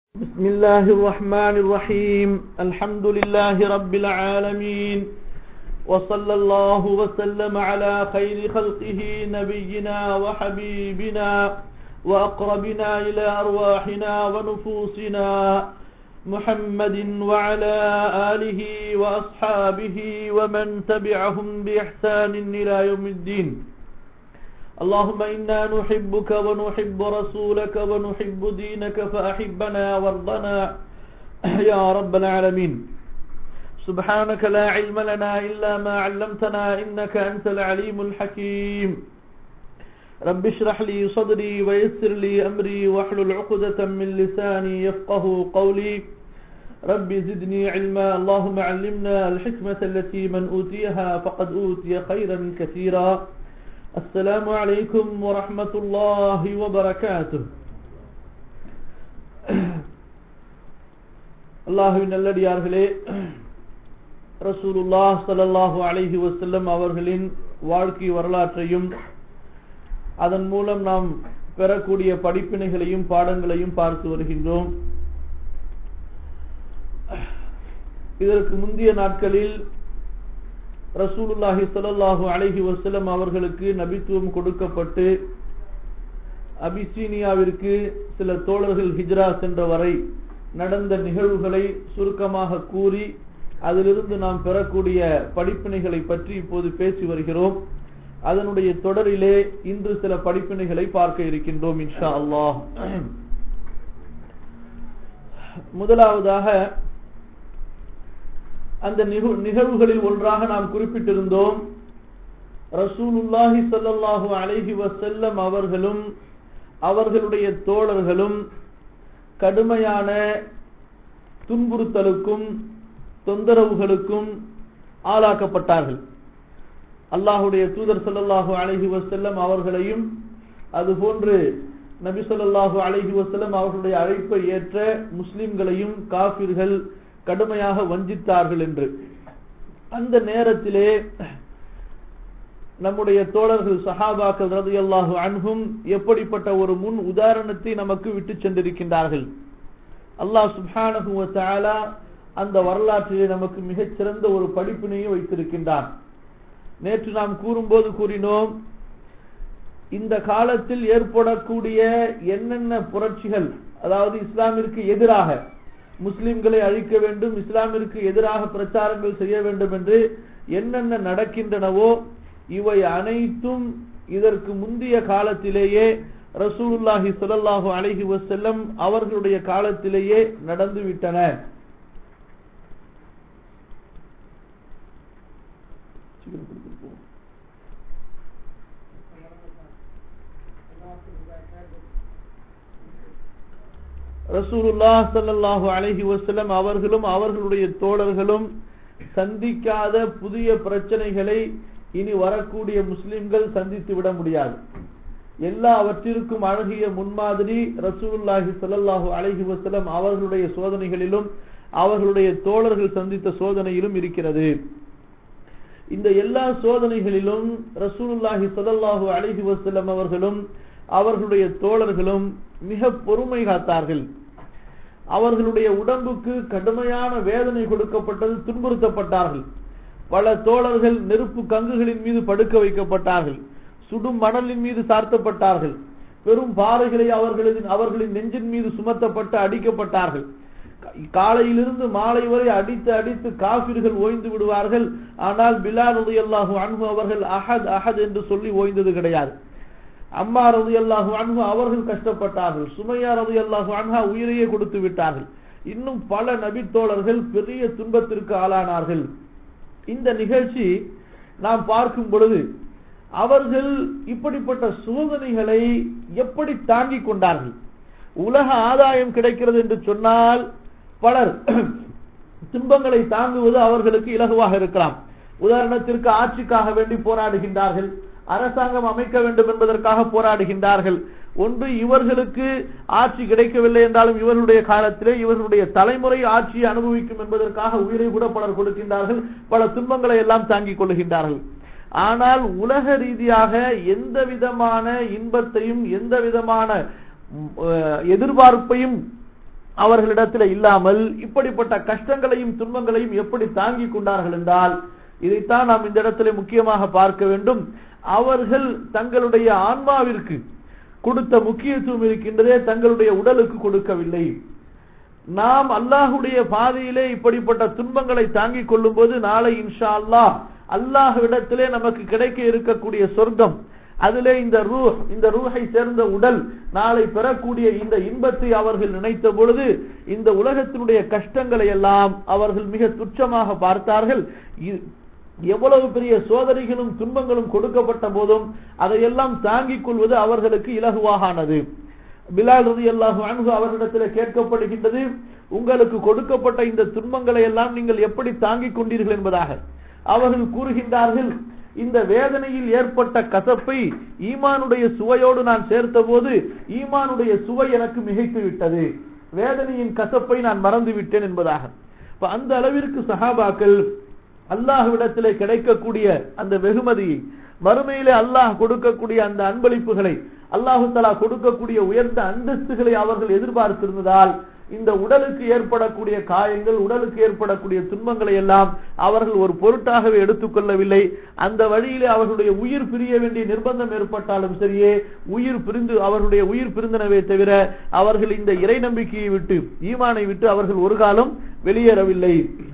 بسم الله الرحمن الرحيم الحمد لله رب العالمين وصلى الله وسلم على خير خلقه نبينا وحبيبنا وأقربنا إلى أرواحنا ونفوسنا محمد وعلى آله وأصحابه ومن تبعهم بإحسان إلى يوم الدين اللهم إنا نحبك ونحب رسولك ونحب دينك فأحبنا وارضنا يا رب العالمين سبحانك لا علم لنا إلا ما علمتنا إنك أنت العليم الحكيم رب اشرح لي صدري ويسر لي أمري واحلل عقدة من لساني يفقه قولي رب زدني علما اللهم علمنا الحكمة التي من أوتيها فقد أوتي خيرا كثيرا السلام عليكم ورحمة الله وبركاته அல்லாஹுவின் நல்லடியார்களே ரசூலுல்லாஹ் ஸல்லல்லாஹு அலைஹி வஸல்லம் அவர்களின் வாழ்க்கை வரலாற்றையும் அதன் மூலம் நாம் பெறக்கூடிய படிப்பினைகளையும் பாடங்களையும் பார்த்து வருகின்றோம் இதற்கு முந்தைய நாட்களில் ரசூலுல்லாஹி ஸல்லல்லாஹு அலைஹி வஸல்லம் அவர்களுக்கு நபித்துவம் கொடுக்கப்பட்டு அபிசீனியாவிற்கு சில தோழர்கள் ஹிஜ்ரா சென்ற வரை நடந்த நிகழ்வுகளை சுருக்கமாக கூறி அதிலிருந்து நாம் பெறக்கூடிய படிப்பினைகளை பற்றி இப்போது பேசி வருகிறோம் அதனுடைய தொடரிலே இன்று சில படிப்பினைகளை பார்க்க இருக்கின்றோம் இன்ஷா அல்லாஹ் முதலாவதாக அந்த நிகழ்வுகளில் ஒன்றாக நாம் குறிப்பிட்டிருந்தோம் ரசூலுல்லாஹி சல்லாஹூ அலைஹி வசல்லம் அவர்களும் அவர்களுடைய தோழர்களும் கடுமையான துன்புறுத்தலுக்கும் தொந்தரவுகளுக்கும் ஆளாக்கப்பட்டார்கள் அல்லாஹுடைய தூதர் சல்லாஹூ அலஹி வசல்லம் அவர்களையும் அதுபோன்று நபி சொல்லாஹு அலஹி வசல்லம் அவர்களுடைய அழைப்பை ஏற்ற முஸ்லிம்களையும் காபிர்கள் கடுமையாக வஞ்சித்தார்கள் என்று அந்த நேரத்திலே நம்முடைய தோழர்கள் சஹாபாக்கள் ரது அல்லாஹு அன்ஹும் எப்படிப்பட்ட ஒரு முன் உதாரணத்தை நமக்கு விட்டு சென்றிருக்கின்றார்கள் அல்லாஹ் சுபானு அந்த வரலாற்றிலே நமக்கு மிகச் சிறந்த ஒரு படிப்பினையும் வைத்திருக்கின்றான் நேற்று நாம் கூறும்போது கூறினோம் இந்த காலத்தில் ஏற்படக்கூடிய என்னென்ன புரட்சிகள் அதாவது இஸ்லாமிற்கு எதிராக முஸ்லிம்களை அழிக்க வேண்டும் இஸ்லாமிற்கு எதிராக பிரச்சாரங்கள் செய்ய வேண்டும் என்று என்னென்ன நடக்கின்றனவோ இவை அனைத்தும் இதற்கு முந்தைய காலத்திலேயே ரசூலுல்லாஹி சொல்லல்லாஹு அலஹி வசல்லம் அவர்களுடைய காலத்திலேயே நடந்துவிட்டன ரசூலுல்லா சல்லாஹு அலஹி வசல்லம் அவர்களும் அவர்களுடைய தோழர்களும் சந்திக்காத புதிய பிரச்சனைகளை இனி வரக்கூடிய முஸ்லிம்கள் சந்தித்து விட முடியாது எல்லாவற்றிற்கும் அழகிய முன்மாதிரி ரசூலுல்லாஹி சல்லாஹு அலஹி வசல்லம் அவர்களுடைய சோதனைகளிலும் அவர்களுடைய தோழர்கள் சந்தித்த சோதனையிலும் இருக்கிறது இந்த எல்லா சோதனைகளிலும் ரசூலுல்லாஹி சல்லாஹு அலஹி வசல்லம் அவர்களும் அவர்களுடைய தோழர்களும் மிக பொறுமை காத்தார்கள் அவர்களுடைய உடம்புக்கு கடுமையான வேதனை கொடுக்கப்பட்டது துன்புறுத்தப்பட்டார்கள் பல தோழர்கள் நெருப்பு கங்குகளின் மீது படுக்க வைக்கப்பட்டார்கள் சுடும் மணலின் மீது சார்த்தப்பட்டார்கள் பெரும் பாறைகளை அவர்களின் அவர்களின் நெஞ்சின் மீது சுமத்தப்பட்டு அடிக்கப்பட்டார்கள் காலையிலிருந்து மாலை வரை அடித்து அடித்து காபிர்கள் ஓய்ந்து விடுவார்கள் ஆனால் பிலால் உதயல்லாஹு அன்பு அவர்கள் அஹத் அஹத் என்று சொல்லி ஓய்ந்தது கிடையாது அம்மா ரது அல்லாஹு அன்ஹு அவர்கள் கஷ்டப்பட்டார்கள் சுமையா ரது அல்லாஹு அன்ஹா உயிரையே கொடுத்து விட்டார்கள் இன்னும் பல நபித்தோழர்கள் பெரிய துன்பத்திற்கு ஆளானார்கள் இந்த நிகழ்ச்சி நாம் பார்க்கும் பொழுது அவர்கள் இப்படிப்பட்ட சோதனைகளை எப்படி தாங்கிக் கொண்டார்கள் உலக ஆதாயம் கிடைக்கிறது என்று சொன்னால் பலர் துன்பங்களை தாங்குவது அவர்களுக்கு இலகுவாக இருக்கலாம் உதாரணத்திற்கு ஆட்சிக்காக வேண்டி போராடுகின்றார்கள் அரசாங்கம் அமைக்க வேண்டும் என்பதற்காக போராடுகின்றார்கள் ஒன்று இவர்களுக்கு ஆட்சி கிடைக்கவில்லை என்றாலும் இவர்களுடைய காலத்திலே இவர்களுடைய தலைமுறை ஆட்சியை அனுபவிக்கும் என்பதற்காக உயிரை கூட பலர் கொடுக்கின்றார்கள் பல துன்பங்களை எல்லாம் தாங்கிக் கொள்கின்றார்கள் ஆனால் உலக ரீதியாக எந்த விதமான இன்பத்தையும் எந்த விதமான எதிர்பார்ப்பையும் அவர்களிடத்தில் இல்லாமல் இப்படிப்பட்ட கஷ்டங்களையும் துன்பங்களையும் எப்படி தாங்கிக் கொண்டார்கள் என்றால் இதைத்தான் நாம் இந்த இடத்துல முக்கியமாக பார்க்க வேண்டும் அவர்கள் தங்களுடைய ஆன்மாவிற்கு கொடுத்த முக்கியத்துவம் இருக்கின்றதே தங்களுடைய உடலுக்கு கொடுக்கவில்லை நாம் அல்லாஹுடைய பாதையிலே இப்படிப்பட்ட துன்பங்களை தாங்கிக் கொள்ளும் போது நாளை இன்ஷா அல்லாஹ் அல்லாஹ்விடத்திலே நமக்கு கிடைக்க இருக்கக்கூடிய சொர்க்கம் அதிலே இந்த ரூஹ் இந்த ரூஹை சேர்ந்த உடல் நாளை பெறக்கூடிய இந்த இன்பத்தை அவர்கள் நினைத்த பொழுது இந்த உலகத்தினுடைய கஷ்டங்களை எல்லாம் அவர்கள் மிக துச்சமாக பார்த்தார்கள் இ- எவ்வளவு பெரிய சோதனைகளும் துன்பங்களும் கொடுக்கப்பட்ட போதும் அதையெல்லாம் தாங்கிக் கொள்வது அவர்களுக்கு இலகுவாகானது பிலால் ரதி அல்லாஹு அன்ஹு அவர்களிடத்தில் கேட்கப்படுகின்றது உங்களுக்கு கொடுக்கப்பட்ட இந்த துன்பங்களை எல்லாம் நீங்கள் எப்படி தாங்கிக் கொண்டீர்கள் என்பதாக அவர்கள் கூறுகின்றார்கள் இந்த வேதனையில் ஏற்பட்ட கசப்பை ஈமானுடைய சுவையோடு நான் சேர்த்த போது ஈமானுடைய சுவை எனக்கு மிகைத்து விட்டது வேதனையின் கசப்பை நான் மறந்து விட்டேன் என்பதாக இப்ப அந்த அளவிற்கு சஹாபாக்கள் அல்லாஹ்விடத்திலே கிடைக்கக்கூடிய அந்த வெகுமதியை மறுமையிலே அல்லாஹ் கொடுக்கக்கூடிய அந்த அன்பளிப்புகளை அல்லாஹு தலா கொடுக்கக்கூடிய உயர்ந்த அந்தஸ்துகளை அவர்கள் எதிர்பார்த்திருந்ததால் இந்த உடலுக்கு ஏற்படக்கூடிய காயங்கள் உடலுக்கு ஏற்படக்கூடிய துன்பங்களை எல்லாம் அவர்கள் ஒரு பொருட்டாகவே எடுத்துக்கொள்ளவில்லை அந்த வழியிலே அவர்களுடைய உயிர் பிரிய வேண்டிய நிர்பந்தம் ஏற்பட்டாலும் சரியே உயிர் பிரிந்து அவர்களுடைய உயிர் பிரிந்தனவே தவிர அவர்கள் இந்த இறை நம்பிக்கையை விட்டு ஈமானை விட்டு அவர்கள் ஒரு காலம் வெளியேறவில்லை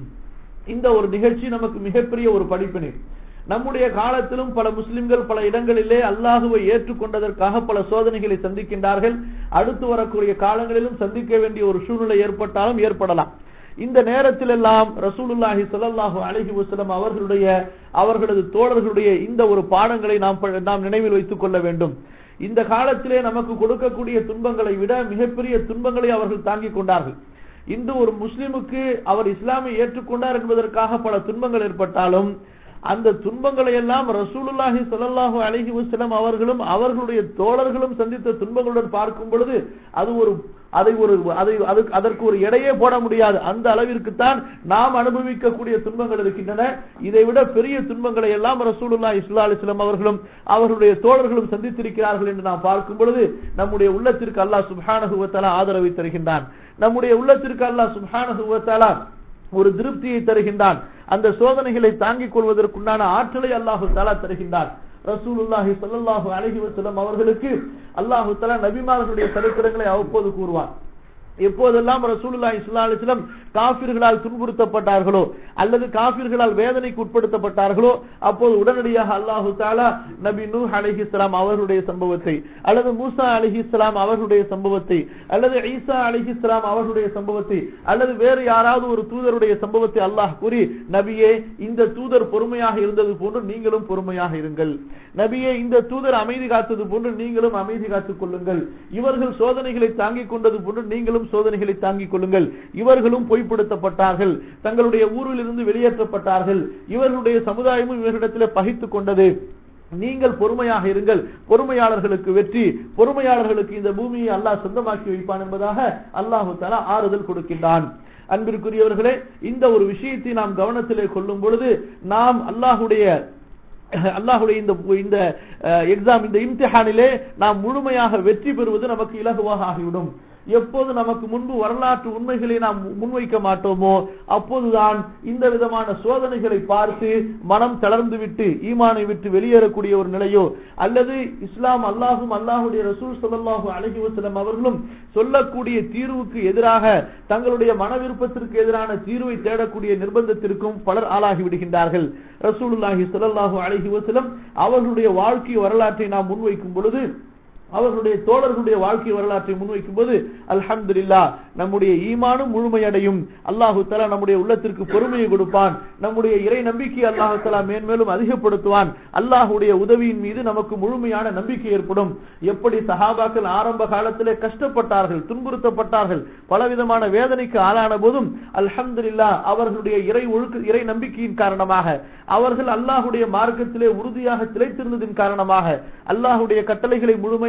இந்த ஒரு நிகழ்ச்சி நமக்கு மிகப்பெரிய ஒரு படிப்பினை நம்முடைய காலத்திலும் பல முஸ்லிம்கள் பல இடங்களிலே அல்லாஹுவை ஏற்றுக்கொண்டதற்காக பல சோதனைகளை சந்திக்கின்றார்கள் அடுத்து வரக்கூடிய காலங்களிலும் சந்திக்க வேண்டிய ஒரு சூழ்நிலை ஏற்பட்டாலும் ஏற்படலாம் இந்த நேரத்தில் எல்லாம் ரசூலுல்லாஹி ஸல்லல்லாஹு அலைஹி வஸல்லம் அவர்களுடைய அவர்களது தோழர்களுடைய இந்த ஒரு பாடங்களை நாம் ப- நாம் நினைவில் வைத்துக் கொள்ள வேண்டும் இந்த காலத்திலே நமக்கு கொடுக்கக்கூடிய துன்பங்களை விட மிகப்பெரிய துன்பங்களை அவர்கள் தாங்கிக் கொண்டார்கள் இன்று ஒரு முஸ்லிமுக்கு அவர் இஸ்லாமை ஏற்றுக்கொண்டார் என்பதற்காக பல துன்பங்கள் ஏற்பட்டாலும் அந்த துன்பங்களை எல்லாம் ரசூலுல்லாஹி ஸல்லல்லாஹு அலைஹி வஸல்லம் அவர்களும் அவர்களுடைய தோழர்களும் சந்தித்த துன்பங்களுடன் பார்க்கும் பொழுது அது ஒரு அதை ஒரு அதை அதுக்கு- அதற்கு ஒரு எடையே போட முடியாது அந்த அளவிற்கு தான் நாம் அனுபவிக்கக்கூடிய துன்பங்கள் இருக்கின்றன இதை விட பெரிய துன்பங்களை எல்லாம் ரசூலுல்லாஹி ஸல்லல்லாஹு அலைஹி வஸல்லம் அவர்களும் அவர்களுடைய தோழர்களும் சந்தித்திருக்கிறார்கள் என்று நாம் பார்க்கும் பொழுது நம்முடைய உள்ளத்திற்கு அல்லாஹ் சுப்ஹானஹு வ தஆலா ஆதரவை தருகின்றான் நம்முடைய உள்ளத்திற்கு அல்லாஹ் சுப்ஹானஹு வ தஆலா ஒரு திருப்தியை தருகின்றான் அந்த சோதனைகளை தாங்கிக் கொள்வதற்குண்டான ஆற்றலை அல்லாஹு தஆலா தருகின்றான் ரசூலுல்லாஹி ஸல்லல்லாஹு அலைஹி வஸல்லம் அவர்களுக்கு அல்லாஹு தஆலா நபிமார்களுடைய சரித்திரங்களை அவ்வப்போது கூறுவான் எப்போதெல்லாம் ரசூலுல்லாஹி ஸல்லல்லாஹு அலைஹி வஸல்லம் காபிர்களால் துன்புறுத்தப்பட்டார்களோ அல்லது காபிர்களால் வேதனைக்கு உட்படுத்தப்பட்டார்களோ அப்போது உடனடியாக அல்லாஹு தஆலா நபி நூஹ் அலைஹிஸ்ஸலாம் அவர்களுடைய சம்பவத்தை அல்லது மூசா அலைஹிஸ்ஸலாம் அவர்களுடைய சம்பவத்தை அல்லது ஈசா அலைஹிஸ்ஸலாம் அவர்களுடைய சம்பவத்தை அல்லது வேறு யாராவது ஒரு தூதருடைய சம்பவத்தை அல்லாஹ் கூறி நபியே இந்த தூதர் பொறுமையாக இருந்தது போன்று நீங்களும் பொறுமையாக இருங்கள் நபியே இந்த தூதர் அமைதி காத்தது போன்று நீங்களும் அமைதி காத்துக் கொள்ளுங்கள் இவர்கள் சோதனைகளை தாங்கிக் கொண்டது போன்று நீங்களும் சோதனைகளை தாங்கிக் கொள்ளுங்கள் இவர்களும் பொய்ப்படுத்தப்பட்டார்கள் தங்களுடைய ஊரில் இருந்து வெளியேற்றப்பட்டார்கள் இவர்களுடைய சமுதாயமும் இவர்களிடத்தில் பகைத்துக் கொண்டது நீங்கள் பொறுமையாக இருங்கள் பொறுமையாளர்களுக்கு வெற்றி பொறுமையாளர்களுக்கு இந்த பூமியை அல்லாஹ் சொந்தமாக்கி வைப்பான் என்பதாக அல்லாஹு தஆலா ஆறுதல் கொடுக்கின்றான் அன்பிற்குரியவர்களே இந்த ஒரு விஷயத்தை நாம் கவனத்திலே கொள்ளும் பொழுது நாம் அல்லாஹுடைய அல்லாஹுடைய இந்த இந்த எக்ஸாம் இந்த இம்திஹானிலே நாம் முழுமையாக வெற்றி பெறுவது நமக்கு இலகுவாக ஆகிவிடும் எப்போது நமக்கு முன்பு வரலாற்று உண்மைகளை நாம் முன்வைக்க மாட்டோமோ அப்போதுதான் இந்த விதமான சோதனைகளை பார்த்து மனம் தளர்ந்து விட்டு ஈமானை விட்டு வெளியேறக்கூடிய ஒரு நிலையோ அல்லது இஸ்லாம் அல்லாஹும் அல்லாஹுடைய ரசூல் ஸல்லல்லாஹு அலைஹி வஸல்லம் அவர்களும் சொல்லக்கூடிய தீர்வுக்கு எதிராக தங்களுடைய மன விருப்பத்திற்கு எதிரான தீர்வை தேடக்கூடிய நிர்பந்தத்திற்கும் பலர் ஆளாகி விடுகின்றார்கள் ரசூலுல்லாஹி ஸல்லல்லாஹு அலைஹி வஸல்லம் அவர்களுடைய வாழ்க்கை வரலாற்றை நாம் முன்வைக்கும் பொழுது அவர்களுடைய தோழர்களுடைய வாழ்க்கை வரலாற்றை முன்வைக்கும் போது அல்ஹம்துலில்லா நம்முடைய ஈமானும் முழுமையடையும் அல்லாஹு தலா நம்முடைய உள்ளத்திற்கு பொறுமையை கொடுப்பான் நம்முடைய இறை நம்பிக்கை அல்லாஹு தலா மேன்மேலும் அதிகப்படுத்துவான் அல்லாஹுடைய உதவியின் மீது நமக்கு முழுமையான நம்பிக்கை ஏற்படும் எப்படி சஹாபாக்கள் ஆரம்ப காலத்திலே கஷ்டப்பட்டார்கள் துன்புறுத்தப்பட்டார்கள் பலவிதமான வேதனைக்கு ஆளான போதும் அல்ஹம்துலில்லா அவர்களுடைய இறை ஒழுக்க இறை நம்பிக்கையின் காரணமாக அவர்கள் அல்லாஹுடைய மார்க்கத்திலே உறுதியாக திளைத்திருந்ததின் காரணமாக அல்லாஹுடைய கட்டளைகளை முழுமையாக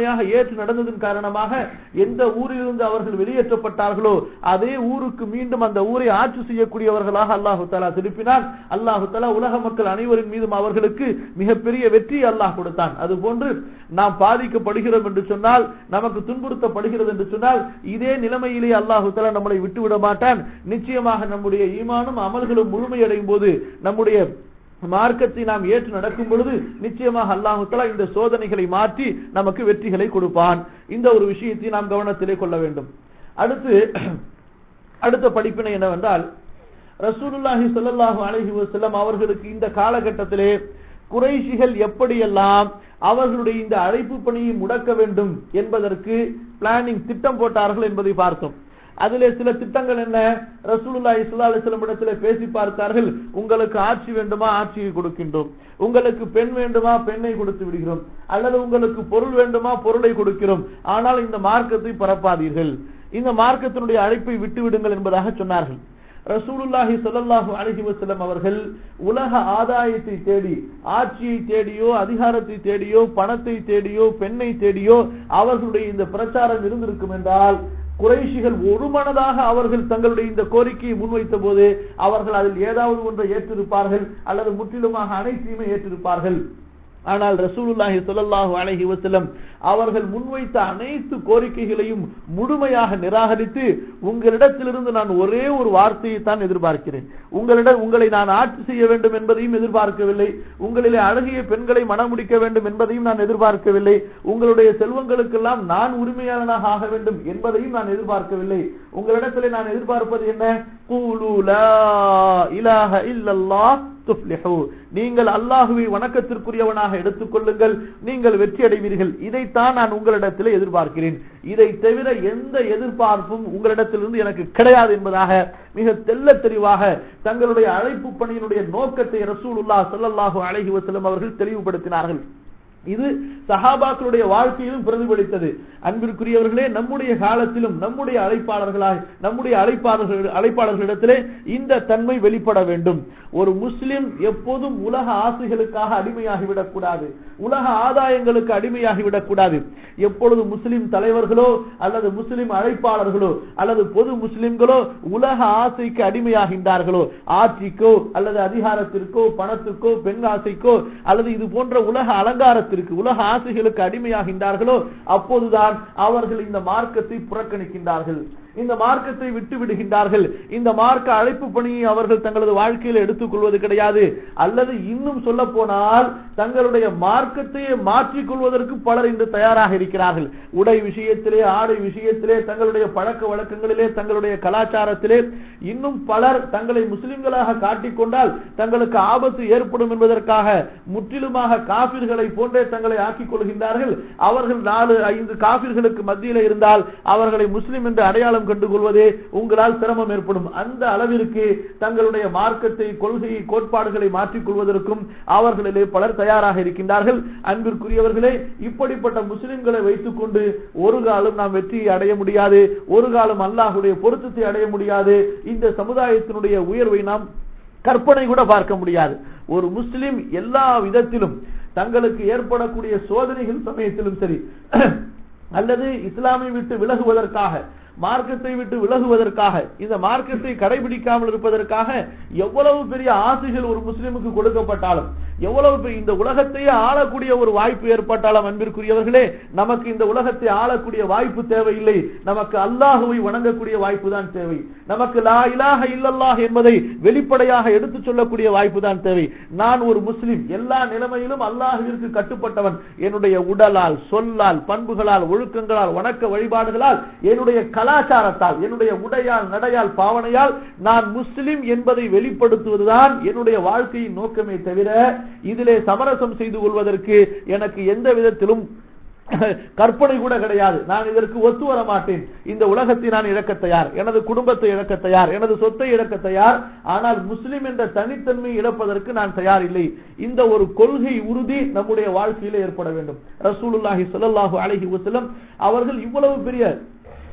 முழுமையாக ஏற்று நடந்ததன் காரணமாக எந்த ஊரிலிருந்து அவர்கள் வெளியேற்றப்பட்டார்களோ அதே ஊருக்கு மீண்டும் அந்த ஊரை ஆட்சி செய்யக்கூடியவர்களாக அல்லாஹு தாலா திருப்பினார் அல்லாஹு தாலா உலக மக்கள் அனைவரின் மீதும் அவர்களுக்கு மிகப்பெரிய வெற்றி அல்லாஹ் கொடுத்தான் அதுபோன்று நாம் பாதிக்கப்படுகிறோம் என்று சொன்னால் நமக்கு துன்புறுத்தப்படுகிறது என்று சொன்னால் இதே நிலைமையிலே அல்லாஹு தாலா நம்மளை விட்டுவிட மாட்டான் நிச்சயமாக நம்முடைய ஈமானும் அமல்களும் முழுமையடையும் போது நம்முடைய மார்க்கத்தை நாம் ஏற்று நடக்கும் பொழுது நிச்சயமாக அல்லாஹு தலா இந்த சோதனைகளை மாற்றி நமக்கு வெற்றிகளை கொடுப்பான் இந்த ஒரு விஷயத்தை நாம் கவனத்திலே கொள்ள வேண்டும் அடுத்து அடுத்த படிப்பினை என்னவென்றால் ரசூலுல்லாஹி ஸல்லல்லாஹு அலைஹி வஸல்லம் அவர்களுக்கு இந்த காலகட்டத்திலே குறைஷிகள் எப்படியெல்லாம் அவர்களுடைய இந்த அழைப்பு பணியை முடக்க வேண்டும் என்பதற்கு பிளானிங் திட்டம் போட்டார்கள் என்பதை பார்த்தோம் அதிலே சில திட்டங்கள் என்ன ரசூலுல்லா இஸ்லா அலிஸ்லம் இடத்துல பேசி பார்த்தார்கள் உங்களுக்கு ஆட்சி வேண்டுமா ஆட்சியை கொடுக்கின்றோம் உங்களுக்கு பெண் வேண்டுமா பெண்ணை கொடுத்து விடுகிறோம் அல்லது உங்களுக்கு பொருள் வேண்டுமா பொருளை கொடுக்கிறோம் ஆனால் இந்த மார்க்கத்தை பரப்பாதீர்கள் இந்த மார்க்கத்தினுடைய அழைப்பை விட்டு விடுங்கள் என்பதாக சொன்னார்கள் ரசூலுல்லாஹி ஸல்லல்லாஹு அலைஹி வஸல்லம் அவர்கள் உலக ஆதாயத்தை தேடி ஆட்சியை தேடியோ அதிகாரத்தை தேடியோ பணத்தை தேடியோ பெண்ணை தேடியோ அவர்களுடைய இந்த பிரச்சாரம் இருந்திருக்கும் என்றால் குறைஷிகள் ஒரு மனதாக அவர்கள் தங்களுடைய இந்த கோரிக்கையை முன்வைத்த போது அவர்கள் அதில் ஏதாவது ஒன்றை ஏற்றிருப்பார்கள் அல்லது முற்றிலுமாக அனைத்தையுமே ஏற்றிருப்பார்கள் ஆனால் ரசூலுல்லாஹி ஸல்லல்லாஹு அலைஹி வஸல்லம் அவர்கள் முன்வைத்த அனைத்து கோரிக்கைகளையும் முழுமையாக நிராகரித்து உங்களிடத்திலிருந்து நான் ஒரே ஒரு வார்த்தையை தான் எதிர்பார்க்கிறேன் உங்களிடம் உங்களை நான் ஆட்சி செய்ய வேண்டும் என்பதையும் எதிர்பார்க்கவில்லை உங்களிலே அழகிய பெண்களை மணமுடிக்க வேண்டும் என்பதையும் நான் எதிர்பார்க்கவில்லை உங்களுடைய செல்வங்களுக்கெல்லாம் நான் உரிமையாளனாக ஆக வேண்டும் என்பதையும் நான் எதிர்பார்க்கவில்லை உங்களிடத்திலே நான் எதிர்பார்ப்பது என்ன கூலு லா இலாஹ இல்லல்லாஹ் துஃப்லிஹு நீங்கள் அல்லாஹுவை வணக்கத்திற்குரியவனாக எடுத்துக்கொள்ளுங்கள் நீங்கள் வெற்றி அடைவீர்கள் இதைத்தான் நான் உங்களிடத்தில் எதிர்பார்க்கிறேன் இதை தவிர எந்த எதிர்பார்ப்பும் உங்களிடத்திலிருந்து எனக்கு கிடையாது என்பதாக மிக தெல்ல தெளிவாக தங்களுடைய அழைப்பு பணியினுடைய நோக்கத்தை ரசூலுல்லா ஸல்லல்லாஹு அலைஹி வஸல்லம் அவர்கள் தெளிவுபடுத்தினார்கள் இது சஹாபாக்களுடைய வாழ்க்கையிலும் பிரதிபலித்தது அன்பிற்குரியவர்களே நம்முடைய காலத்திலும் நம்முடைய அழைப்பாளர்களாய் நம்முடைய அழைப்பாளர்கள் அழைப்பாளர்களிடத்திலே இந்த தன்மை வெளிப்பட வேண்டும் ஒரு முஸ்லிம் எப்போதும் உலக ஆசைகளுக்காக அடிமையாகிவிடக் கூடாது உலக ஆதாயங்களுக்கு அடிமையாகிவிடக் கூடாது எப்பொழுது முஸ்லிம் தலைவர்களோ அல்லது முஸ்லிம் அழைப்பாளர்களோ அல்லது பொது முஸ்லிம்களோ உலக ஆசைக்கு அடிமையாகின்றார்களோ ஆட்சிக்கோ அல்லது அதிகாரத்திற்கோ பணத்துக்கோ பெண் ஆசைக்கோ அல்லது இது போன்ற உலக அலங்காரத்திற்கு உலக ஆசைகளுக்கு அடிமையாகின்றார்களோ அப்போதுதான் அவர்கள் இந்த மார்க்கத்தை புறக்கணிக்கின்றார்கள் இந்த மார்க்கத்தை விட்டு விடுகின்றார்கள் இந்த மார்க்க அழைப்பு பணியை அவர்கள் தங்களது வாழ்க்கையில் எடுத்துக் கொள்வது கிடையாது அல்லது இன்னும் சொல்ல போனால் தங்களுடைய மார்க்கத்தையே மாற்றிக் கொள்வதற்கு பலர் இன்று தயாராக இருக்கிறார்கள் உடை விஷயத்திலே ஆடை விஷயத்திலே தங்களுடைய பழக்க வழக்கங்களிலே தங்களுடைய கலாச்சாரத்திலே இன்னும் பலர் தங்களை முஸ்லிம்களாக காட்டிக்கொண்டால் தங்களுக்கு ஆபத்து ஏற்படும் என்பதற்காக முற்றிலுமாக காபிர்களை போன்றே தங்களை ஆக்கிக் கொள்கின்றார்கள் அவர்கள் நாலு ஐந்து காபிர்களுக்கு மத்தியிலே இருந்தால் அவர்களை முஸ்லிம் என்று அடையாளம் கண்டுகொள்வதே உங்களால் சிரமம் ஏற்படும் அந்த அளவிற்கு தங்களுடைய மார்க்கத்தை கொள்கையை கோட்பாடுகளை மாற்றிக் கொள்வதற்கும் அவர்களிலே பலர் தயாராக இருக்கின்றார்கள் அன்பிற்குரியவர்களே இப்படிப்பட்ட முஸ்லிம்களை வைத்துக் கொண்டு ஒரு காலம் நாம் வெற்றியை அடைய முடியாது ஒரு காலம் அல்லாஹுடைய பொருத்தத்தை அடைய முடியாது இந்த சமுதாயத்தினுடைய உயர்வை நாம் கற்பனை கூட பார்க்க முடியாது ஒரு முஸ்லிம் எல்லா விதத்திலும் தங்களுக்கு ஏற்படக்கூடிய சோதனைகள் சமயத்திலும் சரி அல்லது இஸ்லாமை விட்டு விலகுவதற்காக மார்க்கத்தை விட்டு விலகுவதற்காக இந்த மார்க்கத்தை கடைபிடிக்காமல் இருப்பதற்காக எவ்வளவு பெரிய ஆசைகள் ஒரு முஸ்லிமுக்கு கொடுக்கப்பட்டாலும் எவ்வளவு பெரிய இந்த உலகத்தையே ஆளக்கூடிய ஒரு வாய்ப்பு ஏற்பட்டாலும் அன்பிற்குரியவர்களே நமக்கு இந்த உலகத்தை ஆளக்கூடிய வாய்ப்பு தேவையில்லை நமக்கு அல்லாஹுவை வணங்கக்கூடிய வாய்ப்பு தான் தேவை நமக்கு லா இலாஹ இல்லல்லாஹ் என்பதை வெளிப்படையாக எடுத்துச் சொல்லக்கூடிய வாய்ப்பு தான் தேவை நான் ஒரு முஸ்லிம் எல்லா நிலைமையிலும் அல்லாஹுவிற்கு கட்டுப்பட்டவன் என்னுடைய உடலால் சொல்லால் பண்புகளால் ஒழுக்கங்களால் வணக்க வழிபாடுகளால் என்னுடைய கலாச்சாரத்தால் என்னுடைய உடையால் நடையால் பாவனையால் நான் முஸ்லிம் என்பதை வெளிப்படுத்துவதுதான் என்னுடைய வாழ்க்கையின் நோக்கமே தவிர இதிலே சமரசம் செய்து கொள்வதற்கு எனக்கு எந்த விதத்திலும் கற்பனை கூட கிடையாது நான் இதற்கு ஒத்து வர மாட்டேன் இந்த உலகத்தை நான் இழக்க தயார் எனது குடும்பத்தை இழக்க தயார் எனது சொத்தை இழக்க தயார் ஆனால் முஸ்லிம் என்ற தனித்தன்மை இழப்பதற்கு நான் தயார் இல்லை இந்த ஒரு கொள்கை உறுதி நம்முடைய வாழ்க்கையில ஏற்பட வேண்டும் ரசூலுல்லாஹி ஸல்லல்லாஹு அலைஹி வஸல்லம் அவர்கள் இவ்வளவு பெரிய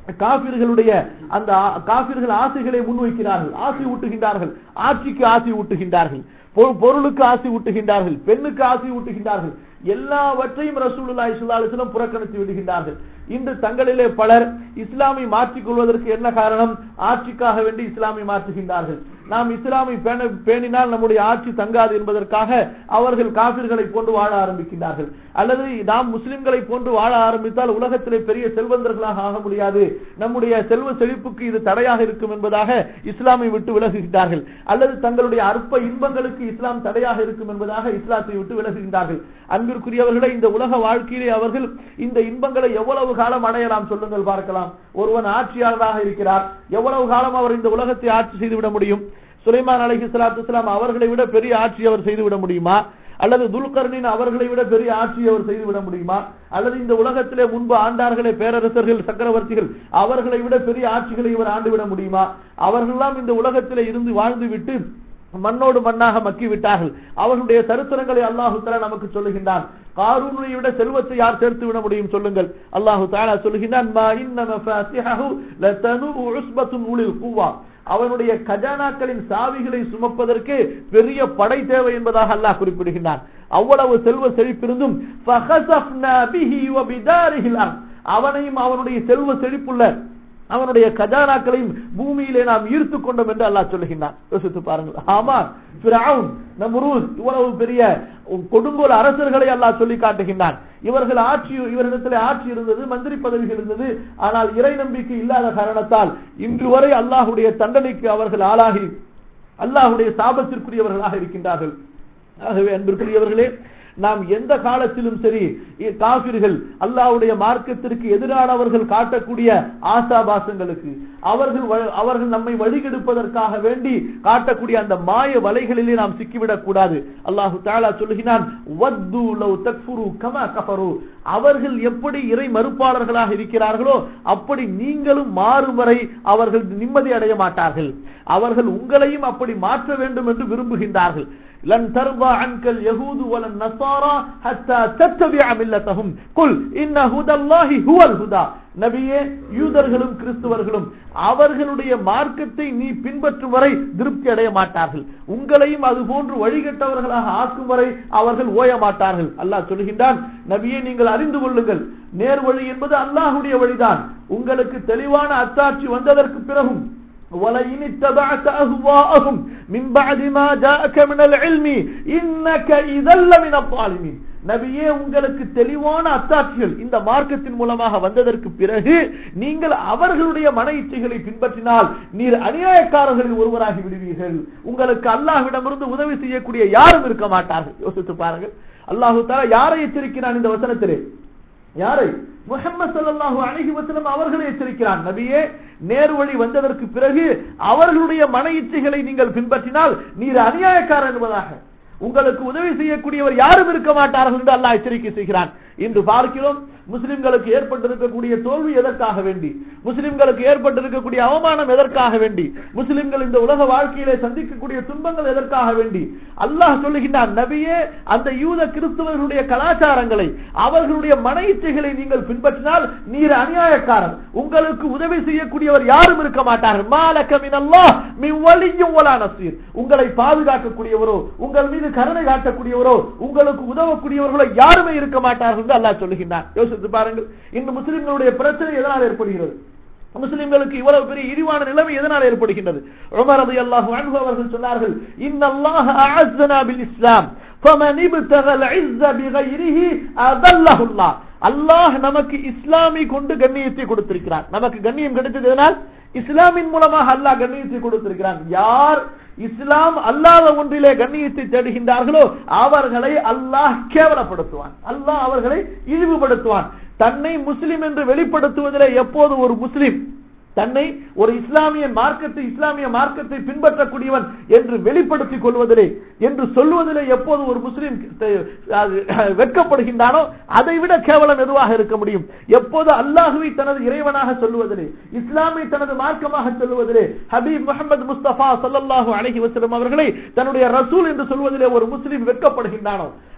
காபிர்களுடைய அந்த ஆ- காபிர்கள் ஆசைகளை முன்வைக்கிறார்கள் ஆசை ஊட்டுகின்றார்கள் ஆட்சிக்கு ஆசை ஊட்டுகின்றார்கள் பொ- பொருளுக்கு ஆசை ஊட்டுகின்றார்கள் பெண்ணுக்கு ஆசை ஊட்டுகின்றார்கள் எல்லாவற்றையும் ரசூலுல்லாஹி ஸல்லல்லாஹு அலைஹி வஸல்லம் புறக்கணித்து விடுகின்றார்கள் இன்று தங்களிலே பலர் இஸ்லாமை மாற்றிக் கொள்வதற்கு என்ன காரணம் ஆட்சிக்காக வேண்டி இஸ்லாமை மாற்றுகின்றார்கள் நாம் இஸ்லாமை பேண- பேணினால் நம்முடைய ஆட்சி தங்காது என்பதற்காக அவர்கள் காபிர்களை போன்று வாழ ஆரம்பிக்கின்றார்கள் அல்லது நாம் முஸ்லிம்களை போன்று வாழ ஆரம்பித்தால் உலகத்திலே பெரிய செல்வந்தர்களாக ஆக முடியாது நம்முடைய செல்வ செழிப்புக்கு இது தடையாக இருக்கும் என்பதாக இஸ்லாமை விட்டு விலகுகின்றார்கள் அல்லது தங்களுடைய அற்ப இன்பங்களுக்கு இஸ்லாம் தடையாக இருக்கும் என்பதாக இஸ்லாத்தை விட்டு விலகுகின்றார்கள் அன்பிற்குரியவர்களே இந்த உலக வாழ்க்கையிலே அவர்கள் இந்த இன்பங்களை எவ்வளவு காலம் அடையலாம் சொல்லுங்கள் பார்க்கலாம் ஒருவன் ஆட்சியாளராக இருக்கிறார் எவ்வளவு காலம் அவர் இந்த உலகத்தை ஆட்சி செய்துவிட முடியும் சுலைமான் அலைஹி ஸலாத்து வஸலாம் அவர்களை விட பெரிய ஆட்சி அவர் செய்துவிட முடியுமா அல்லது துல்கர்னின் அவர்களை விட பெரிய ஆட்சி அவர் செய்துவிட முடியுமா அல்லது இந்த உலகத்திலே முன்பு ஆண்டார்களே பேரரசர்கள் சக்கரவர்த்திகள் அவர்களை விட பெரிய ஆட்சிகளை இவர் ஆண்டுவிட முடியுமா அவர்களெல்லாம் இந்த உலகத்திலே இருந்து வாழ்ந்து விட்டு மண்ணோடு மண்ணாக மக்கி விட்டார்கள் அவர்களுடைய சரித்திரங்களை அல்லாஹு தஆலா நமக்கு சொல்லுகின்றான் காரூனை விட செல்வத்தை யார் சேர்த்து விட முடியும் சொல்லுங்கள் அல்லாஹு தஆலா சொல்லுகின்றான் மா இன்ன மஃபாத்திஹு லதனு உஸ்பத்துன் உலில் குவா அவனுடைய கஜானாக்களின் சாவிகளை சுமப்பதற்கு பெரிய படை தேவை என்பதாக அல்லாஹ் குறிப்பிடுகின்றான் அவ்வளவு செல்வ செழிப்பிருந்தும் ஃபஹஸஃப்னா பிஹி வ பிதாரிஹில் அர்த். அவனையும் அவனுடைய செல்வ செழிப்புள்ள அவனுடைய கஜானாக்களையும் பூமியிலே நாம் ஈர்த்து கொண்டோம் என்று அல்லாஹ் சொல்லுகின்றான் யோசித்து பாருங்கள் ஆமா ஃபிரௌன் நம்ரூத் இவ்வளவு பெரிய கொடுங்கோல் அரசர்களை அல்லாஹ் சொல்லி காட்டுகின்றான் இவர்கள் ஆட்சி இவரிடத்தில் ஆட்சி இருந்தது மந்திரி பதவிகள் இருந்தது ஆனால் இறை நம்பிக்கை இல்லாத காரணத்தால் இன்று வரை அல்லாஹுடைய தண்டனைக்கு அவர்கள் ஆளாகி அல்லாஹுடைய சாபத்திற்குரியவர்களாக இருக்கின்றார்கள் ஆகவே அன்பிற்குரியவர்களே நாம் எந்த காலத்திலும் சரி இ- காபிர்கள் அல்லாஹ்வுடைய மார்க்கத்திற்கு எதிரானவர்கள் காட்டக்கூடிய ஆசாபாசங்களுக்கு அவர்கள் வ- அவர்கள் நம்மை வழிகெடுப்பதற்காக வேண்டி காட்டக்கூடிய அந்த மாய வலைகளிலே நாம் சிக்கிவிடக் கூடாது அல்லாஹு தாலா சொல்லுகிறான் "வத்து லவ் தக்ஃபுரு கமா கஃபரு." அவர்கள் எப்படி இறை மறுப்பாளர்களாக இருக்கிறார்களோ அப்படி நீங்களும் மாறும் வரை அவர்கள் நிம்மதி அடைய மாட்டார்கள் அவர்கள் உங்களையும் அப்படி மாற்ற வேண்டும் என்று விரும்புகின்றார்கள் லன் தர்வா அன்கல் யஹூது வலன் நஸாரா ஹத்தா தத்தபிஅ மில்லத்தஹும் குல் இன்ன ஹுதல்லாஹி ஹுவல் ஹுதா நபியே யூதர்களும் கிறிஸ்துவர்களும் அவர்களுடைய மார்க்கத்தை நீ பின்பற்றும் வரை திருப்தி அடைய மாட்டார்கள் உங்களையும் அது போன்று வழிகட்டவர்களாக ஆக்கும் வரை அவர்கள் ஓய மாட்டார்கள் அல்லாஹ் சொல்கின்றான் நபியே நீங்கள் அறிந்து கொள்ளுங்கள் நேர் வழி என்பது அல்லாஹுடைய வழிதான் உங்களுக்கு தெளிவான அத்தாட்சி வந்ததற்கு பிறகும் ولئن اتبعت أهواءهم من بعد ما جاءك من العلم إنك إذا لمن الظالمين நபியே உங்களுக்கு தெளிவான அத்தாட்சிகள் இந்த மார்க்கத்தின் மூலமாக வந்ததற்கு பிறகு நீங்கள் அவர்களுடைய மன இச்சைகளை பின்பற்றினால் நீர் அநியாயக்காரர்களில் ஒருவராகி விடுவீர்கள் உங்களுக்கு அல்லாஹ்விடமிருந்து உதவி செய்யக்கூடிய யாரும் இருக்க மாட்டார்கள் யோசித்து பாருங்கள் அல்லாஹு தாலா யாரை எச்சரிக்கிறான் இந்த வசனத்திலே யாரை முஹம்மது ஸல்லல்லாஹு அலைஹி வஸல்லம் அவர்களை எச்சரிக்கிறான் நபியே நேர்வழி வந்ததற்கு பிறகு அவர்களுடைய மன இச்சைகளை நீங்கள் பின்பற்றினால் நீர் அநியாயக்காரர் என்பதாக உங்களுக்கு உதவி செய்யக்கூடியவர் யாரும் இருக்க மாட்டார்கள் என்று அல்லாஹ் எச்சரிக்கை செய்கிறான் இன்று பார்க்கிறோம் முஸ்லிம்களுக்கு ஏற்பட்டிருக்கக்கூடிய தோல்வி எதற்காக வேண்டி முஸ்லிம்களுக்கு ஏற்பட்டிருக்கக்கூடிய அவமானம் எதற்காக வேண்டி முஸ்லிம்கள் இந்த உலக வாழ்க்கையிலே சந்திக்கக்கூடிய துன்பங்கள் எதற்காக வேண்டி அல்லாஹ் சொல்லுகின்றான் நபியே அந்த யூத கிறிஸ்தவர்களுடைய கலாச்சாரங்களை அவர்களுடைய மன இச்சைகளை நீங்கள் பின்பற்றினால் நீர் அநியாயக்காரர் உங்களுக்கு உதவி செய்யக்கூடியவர் யாரும் இருக்க மாட்டார்கள் மாலக்கமின் அல்லாஹ் மின் வலியும் ஒலா நசீர் உங்களை பாதுகாக்கக்கூடியவரோ உங்கள் மீது கருணை காட்டக்கூடியவரோ உங்களுக்கு உதவக்கூடியவர்களோ யாருமே இருக்க மாட்டார்கள் என்று அல்லாஹ் சொல்லுகின்றான் யோசித்து பாருங்கள் இந்த முஸ்லிம்களுடைய பிரச்சனை எதனால் ஏற்படுகிறது முஸ்லிம்களுக்கு இவ்வளவு பெரிய இழிவான நிலைமை எதனால் ஏற்படுகின்றது உமர் ரலியல்லாஹு அன்ஹு அவர்கள் சொன்னார்கள் இன்னல்லாஹ அஅஸ்ஸனா பில் இஸ்லாம் ஃபமன் இப்தக العز بغيره اذله الله அல்லாஹ் நமக்கு இஸ்லாமை கொண்டு கண்ணியத்தை கொடுத்திருக்கிறான் நமக்கு கண்ணியம் கிடைத்ததனால் இஸ்லாமின் மூலமாக அல்லாஹ் கண்ணியத்தை கொடுத்திருக்கிறான் யார் இஸ்லாம் அல்லாத ஒன்றிலே கண்ணியத்தை தேடுகின்றார்களோ அவர்களை அல்லாஹ் கேவலப்படுத்துவான் அல்லாஹ் அவர்களை இழிவுபடுத்துவான் தன்னை முஸ்லிம் என்று வெளிப்படுத்துவதிலே எப்போது ஒரு முஸ்லிம் தன்னை ஒரு இஸ்லாமிய மார்க்கத்தை இஸ்லாமிய மார்க்கத்தை பின்பற்றக்கூடியவன் என்று வெளிப்படுத்திக் கொள்வதிலே என்று சொல்வதிலே எப்போது ஒரு முஸ்லிம் அது, வெட்கப்படுகின்றானோ அதை விட கேவலம் எதுவாக இருக்க முடியும் எப்போது அல்லாஹுவை தனது இறைவனாக சொல்லுவதிலே இஸ்லாமை தனது மார்க்கமாக சொல்லுவதிலே ஹபீப் முகமது முஸ்தபா ஸல்லல்லாஹு அலைஹி வஸல்லம் அவர்களை தன்னுடைய ரசூல் என்று சொல்வதிலே ஒரு முஸ்லிம் வெட்கப்படுகின்றானோ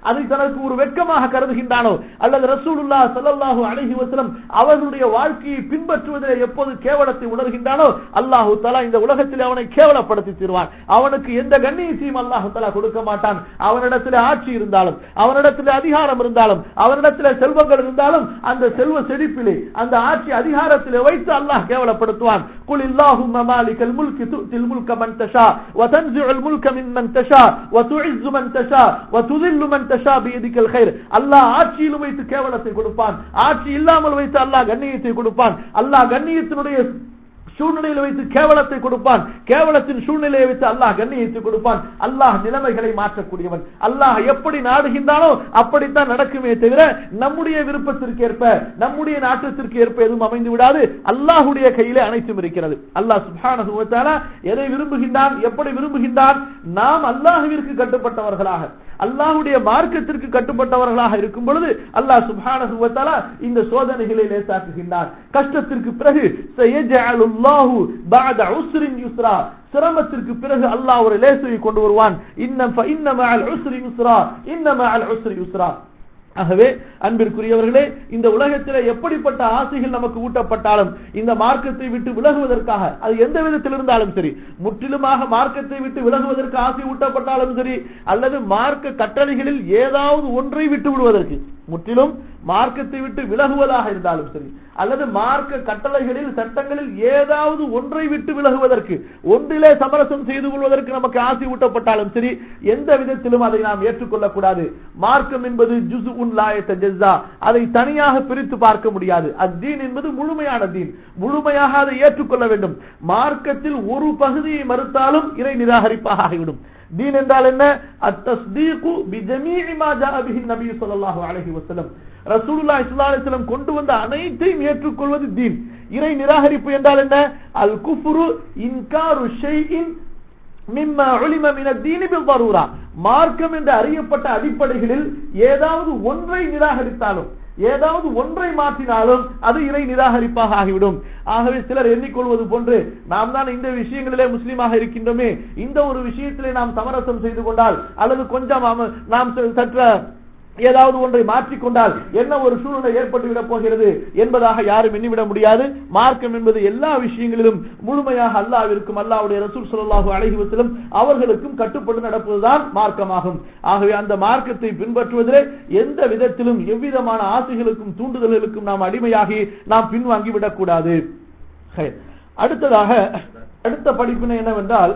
அதை தனக்கு ஒரு வெட்கமாக கருதுகின்றானோ அல்லது ரசூலுல்லா ஸல்லல்லாஹு அலைஹி வஸல்லம் அவர்களுடைய வாழ்க்கையை பின்பற்றுவதில் எப்போது கேவலத்தை உணர்கின்றானோ அல்லாஹு தஆலா இந்த உலகத்தில் அவனை கேவலப்படுத்தி தருவான் அவனுக்கு எந்த கண்ணியத்தையும் அல்லாஹு தஆலா கொடுக்க மாட்டான் அவனிடத்தில் ஆட்சி இருந்தாலும் அவனிடத்தில் அதிகாரம் இருந்தாலும் அவனிடத்தில் செல்வங்கள் இருந்தாலும் அந்த செல்வ செழிப்பிலே அந்த ஆட்சி அதிகாரத்திலே வைத்து அல்லாஹ் கேவலப்படுத்துவான் குல் இல்லாஹும்ம மாலிகல் முல்கி து'தில் முல்க மன் தஷா வ தன்சிஉல் முல்க மிம்மன் தஷா வ துஇஸ்ஸு மன் தஷா வ துதில்லு மன் தஷா பியதிக்கல் கைர் அல்லாஹ் ஆட்சியிலும் வைத்து கேவலத்தை கொடுப்பான் ஆட்சி இல்லாமல் வைத்து அல்லாஹ் கண்ணியத்தை கொடுப்பான் அல்லாஹ் கண்ணியத்தினுடைய சூழ்நிலையில் வைத்து கேவலத்தை கொடுப்பான் கேவலத்தின் சூழ்நிலையை வைத்து அல்லாஹ் கண்ணியத்தை கொடுப்பான் அல்லாஹ் நிலைமைகளை மாற்றக்கூடியவன் அல்லாஹ் எப்படி நாடுகின்றானோ அப்படித்தான் நடக்குமே தவிர நம்முடைய விருப்பத்திற்கு ஏற்ப நம்முடைய நாட்டத்திற்கு ஏற்ப எதுவும் அமைந்து விடாது அல்லாஹுடைய கையிலே அனைத்தும் இருக்கிறது அல்லாஹ் சுப்ஹானஹு வ தஆலா எதை விரும்புகின்றான் எப்படி விரும்புகின்றான் நாம் அல்லாஹுவிற்கு கட்டுப்பட்டவர்களாக அல்லாஹுடைய மார்க்கத்திற்கு கட்டுப்பட்டவர்களாக இருக்கும் பொழுது அல்லாஹ் சுப்ஹானஹு வ தஆலா இந்த சோதனைகளை லேசாக்குகின்றான் கஷ்டத்திற்கு பிறகு சயஜஅலுல்லாஹு பஅத உஸ்ரின் யுஸ்ரா சிரமத்திற்கு பிறகு அல்லாஹ் ஒரு லேசை கொண்டு வருவான் இன்ன ஃபஇன்ன மஅல் உஸ்ரி யுஸ்ரா இன்ன மஅல் உஸ்ரி யுஸ்ரா ஆகவே அன்பிற்குரியவர்களே இந்த உலகத்திலே எப்படிப்பட்ட ஆசைகள் நமக்கு ஊட்டப்பட்டாலும் இந்த மார்க்கத்தை விட்டு விலகுவதற்காக அது எந்த விதத்தில் இருந்தாலும் சரி முற்றிலுமாக மார்க்கத்தை விட்டு விலகுவதற்கு ஆசை ஊட்டப்பட்டாலும் சரி அல்லது மார்க்க கட்டளைகளில் ஏதாவது ஒன்றை விட்டு விடுவதற்கு முற்றிலும் மார்க்கத்தை விட்டு விலகுவதாக இருந்தாலும் சரி அல்லது மார்க்க கட்டளைகளில் சட்டங்களில் ஏதாவது ஒன்றை விட்டு விலகுவதற்கு ஒன்றிலே சமரசம் செய்து கொள்வதற்கு நமக்கு ஆசை ஊட்டப்பட்டாலும் சரி எந்த விதத்திலும் அதை நாம் ஏற்றுக்கொள்ளக் கூடாது மார்க்கம் என்பது ஜுசு உன் லாயத்த ஜெஸ்ஸா அதை தனியாக பிரித்து பார்க்க முடியாது அத்தீன் என்பது முழுமையான தீன் முழுமையாக அதை ஏற்றுக்கொள்ள வேண்டும் மார்க்கத்தில் ஒரு பகுதியை மறுத்தாலும் இறை நிராகரிப்பாக ஆகிவிடும் தீன் என்றால் என்ன அத்தஸ்தீகு பிஜமீஇ மா ஜாஅ பிஹி நபி ஸல்லல்லாஹு அலைஹி வஸல்லம் ரசூலுல்லாஹி ஸல்லல்லாஹு அலைஹி வஸல்லம் கொண்டு வந்த அனைத்தையும் ஏற்றுக்கொள்வது தீன் இறை நிராகரிப்பு என்றால் என்ன அல் குஃப்ரு இன்காரு ஷைஇன் மிம்மா உலிம மின தீனி பில் தரூரா மார்க்கம் என்று அறியப்பட்ட அடிப்படைகளில் ஏதாவது ஒன்றை நிராகரித்தாலும் ஏதாவது ஒன்றை மாற்றினாலும் அது இறை நிராகரிப்பாக ஆகிவிடும் ஆகவே சிலர் எண்ணிக்கொள்வது போன்று நாம் தான் இந்த விஷயங்களிலே முஸ்லீமாக இருக்கின்றோமே இந்த ஒரு விஷயத்திலே நாம் சமரசம் செய்து கொண்டால் அல்லது கொஞ்சம் அம- நாம் ச- சற்ற ஏதாவது ஒன்றை மாற்றிக்கொண்டால் என்ன ஒரு சூழ்நிலை ஏற்பட்டு விடப் போகிறது என்பதாக யாரும் எண்ணிவிட முடியாது மார்க்கம் என்பது எல்லா விஷயங்களிலும் முழுமையாக அல்லாவிற்கும் அல்லாவுடைய ரசூல் ஸல்லல்லாஹு அலைஹி வஸல்லம் அவர்களுக்கும் கட்டுப்பட்டு நடப்பதுதான் மார்க்கமாகும் ஆகவே அந்த மார்க்கத்தை பின்பற்றுவதிலே எந்த விதத்திலும் எவ்விதமான ஆசைகளுக்கும் தூண்டுதல்களுக்கும் நாம் அடிமையாகி நாம் பின்வாங்கி விடக்கூடாது சரி. அடுத்ததாக அடுத்த படிப்பினை என்னவென்றால்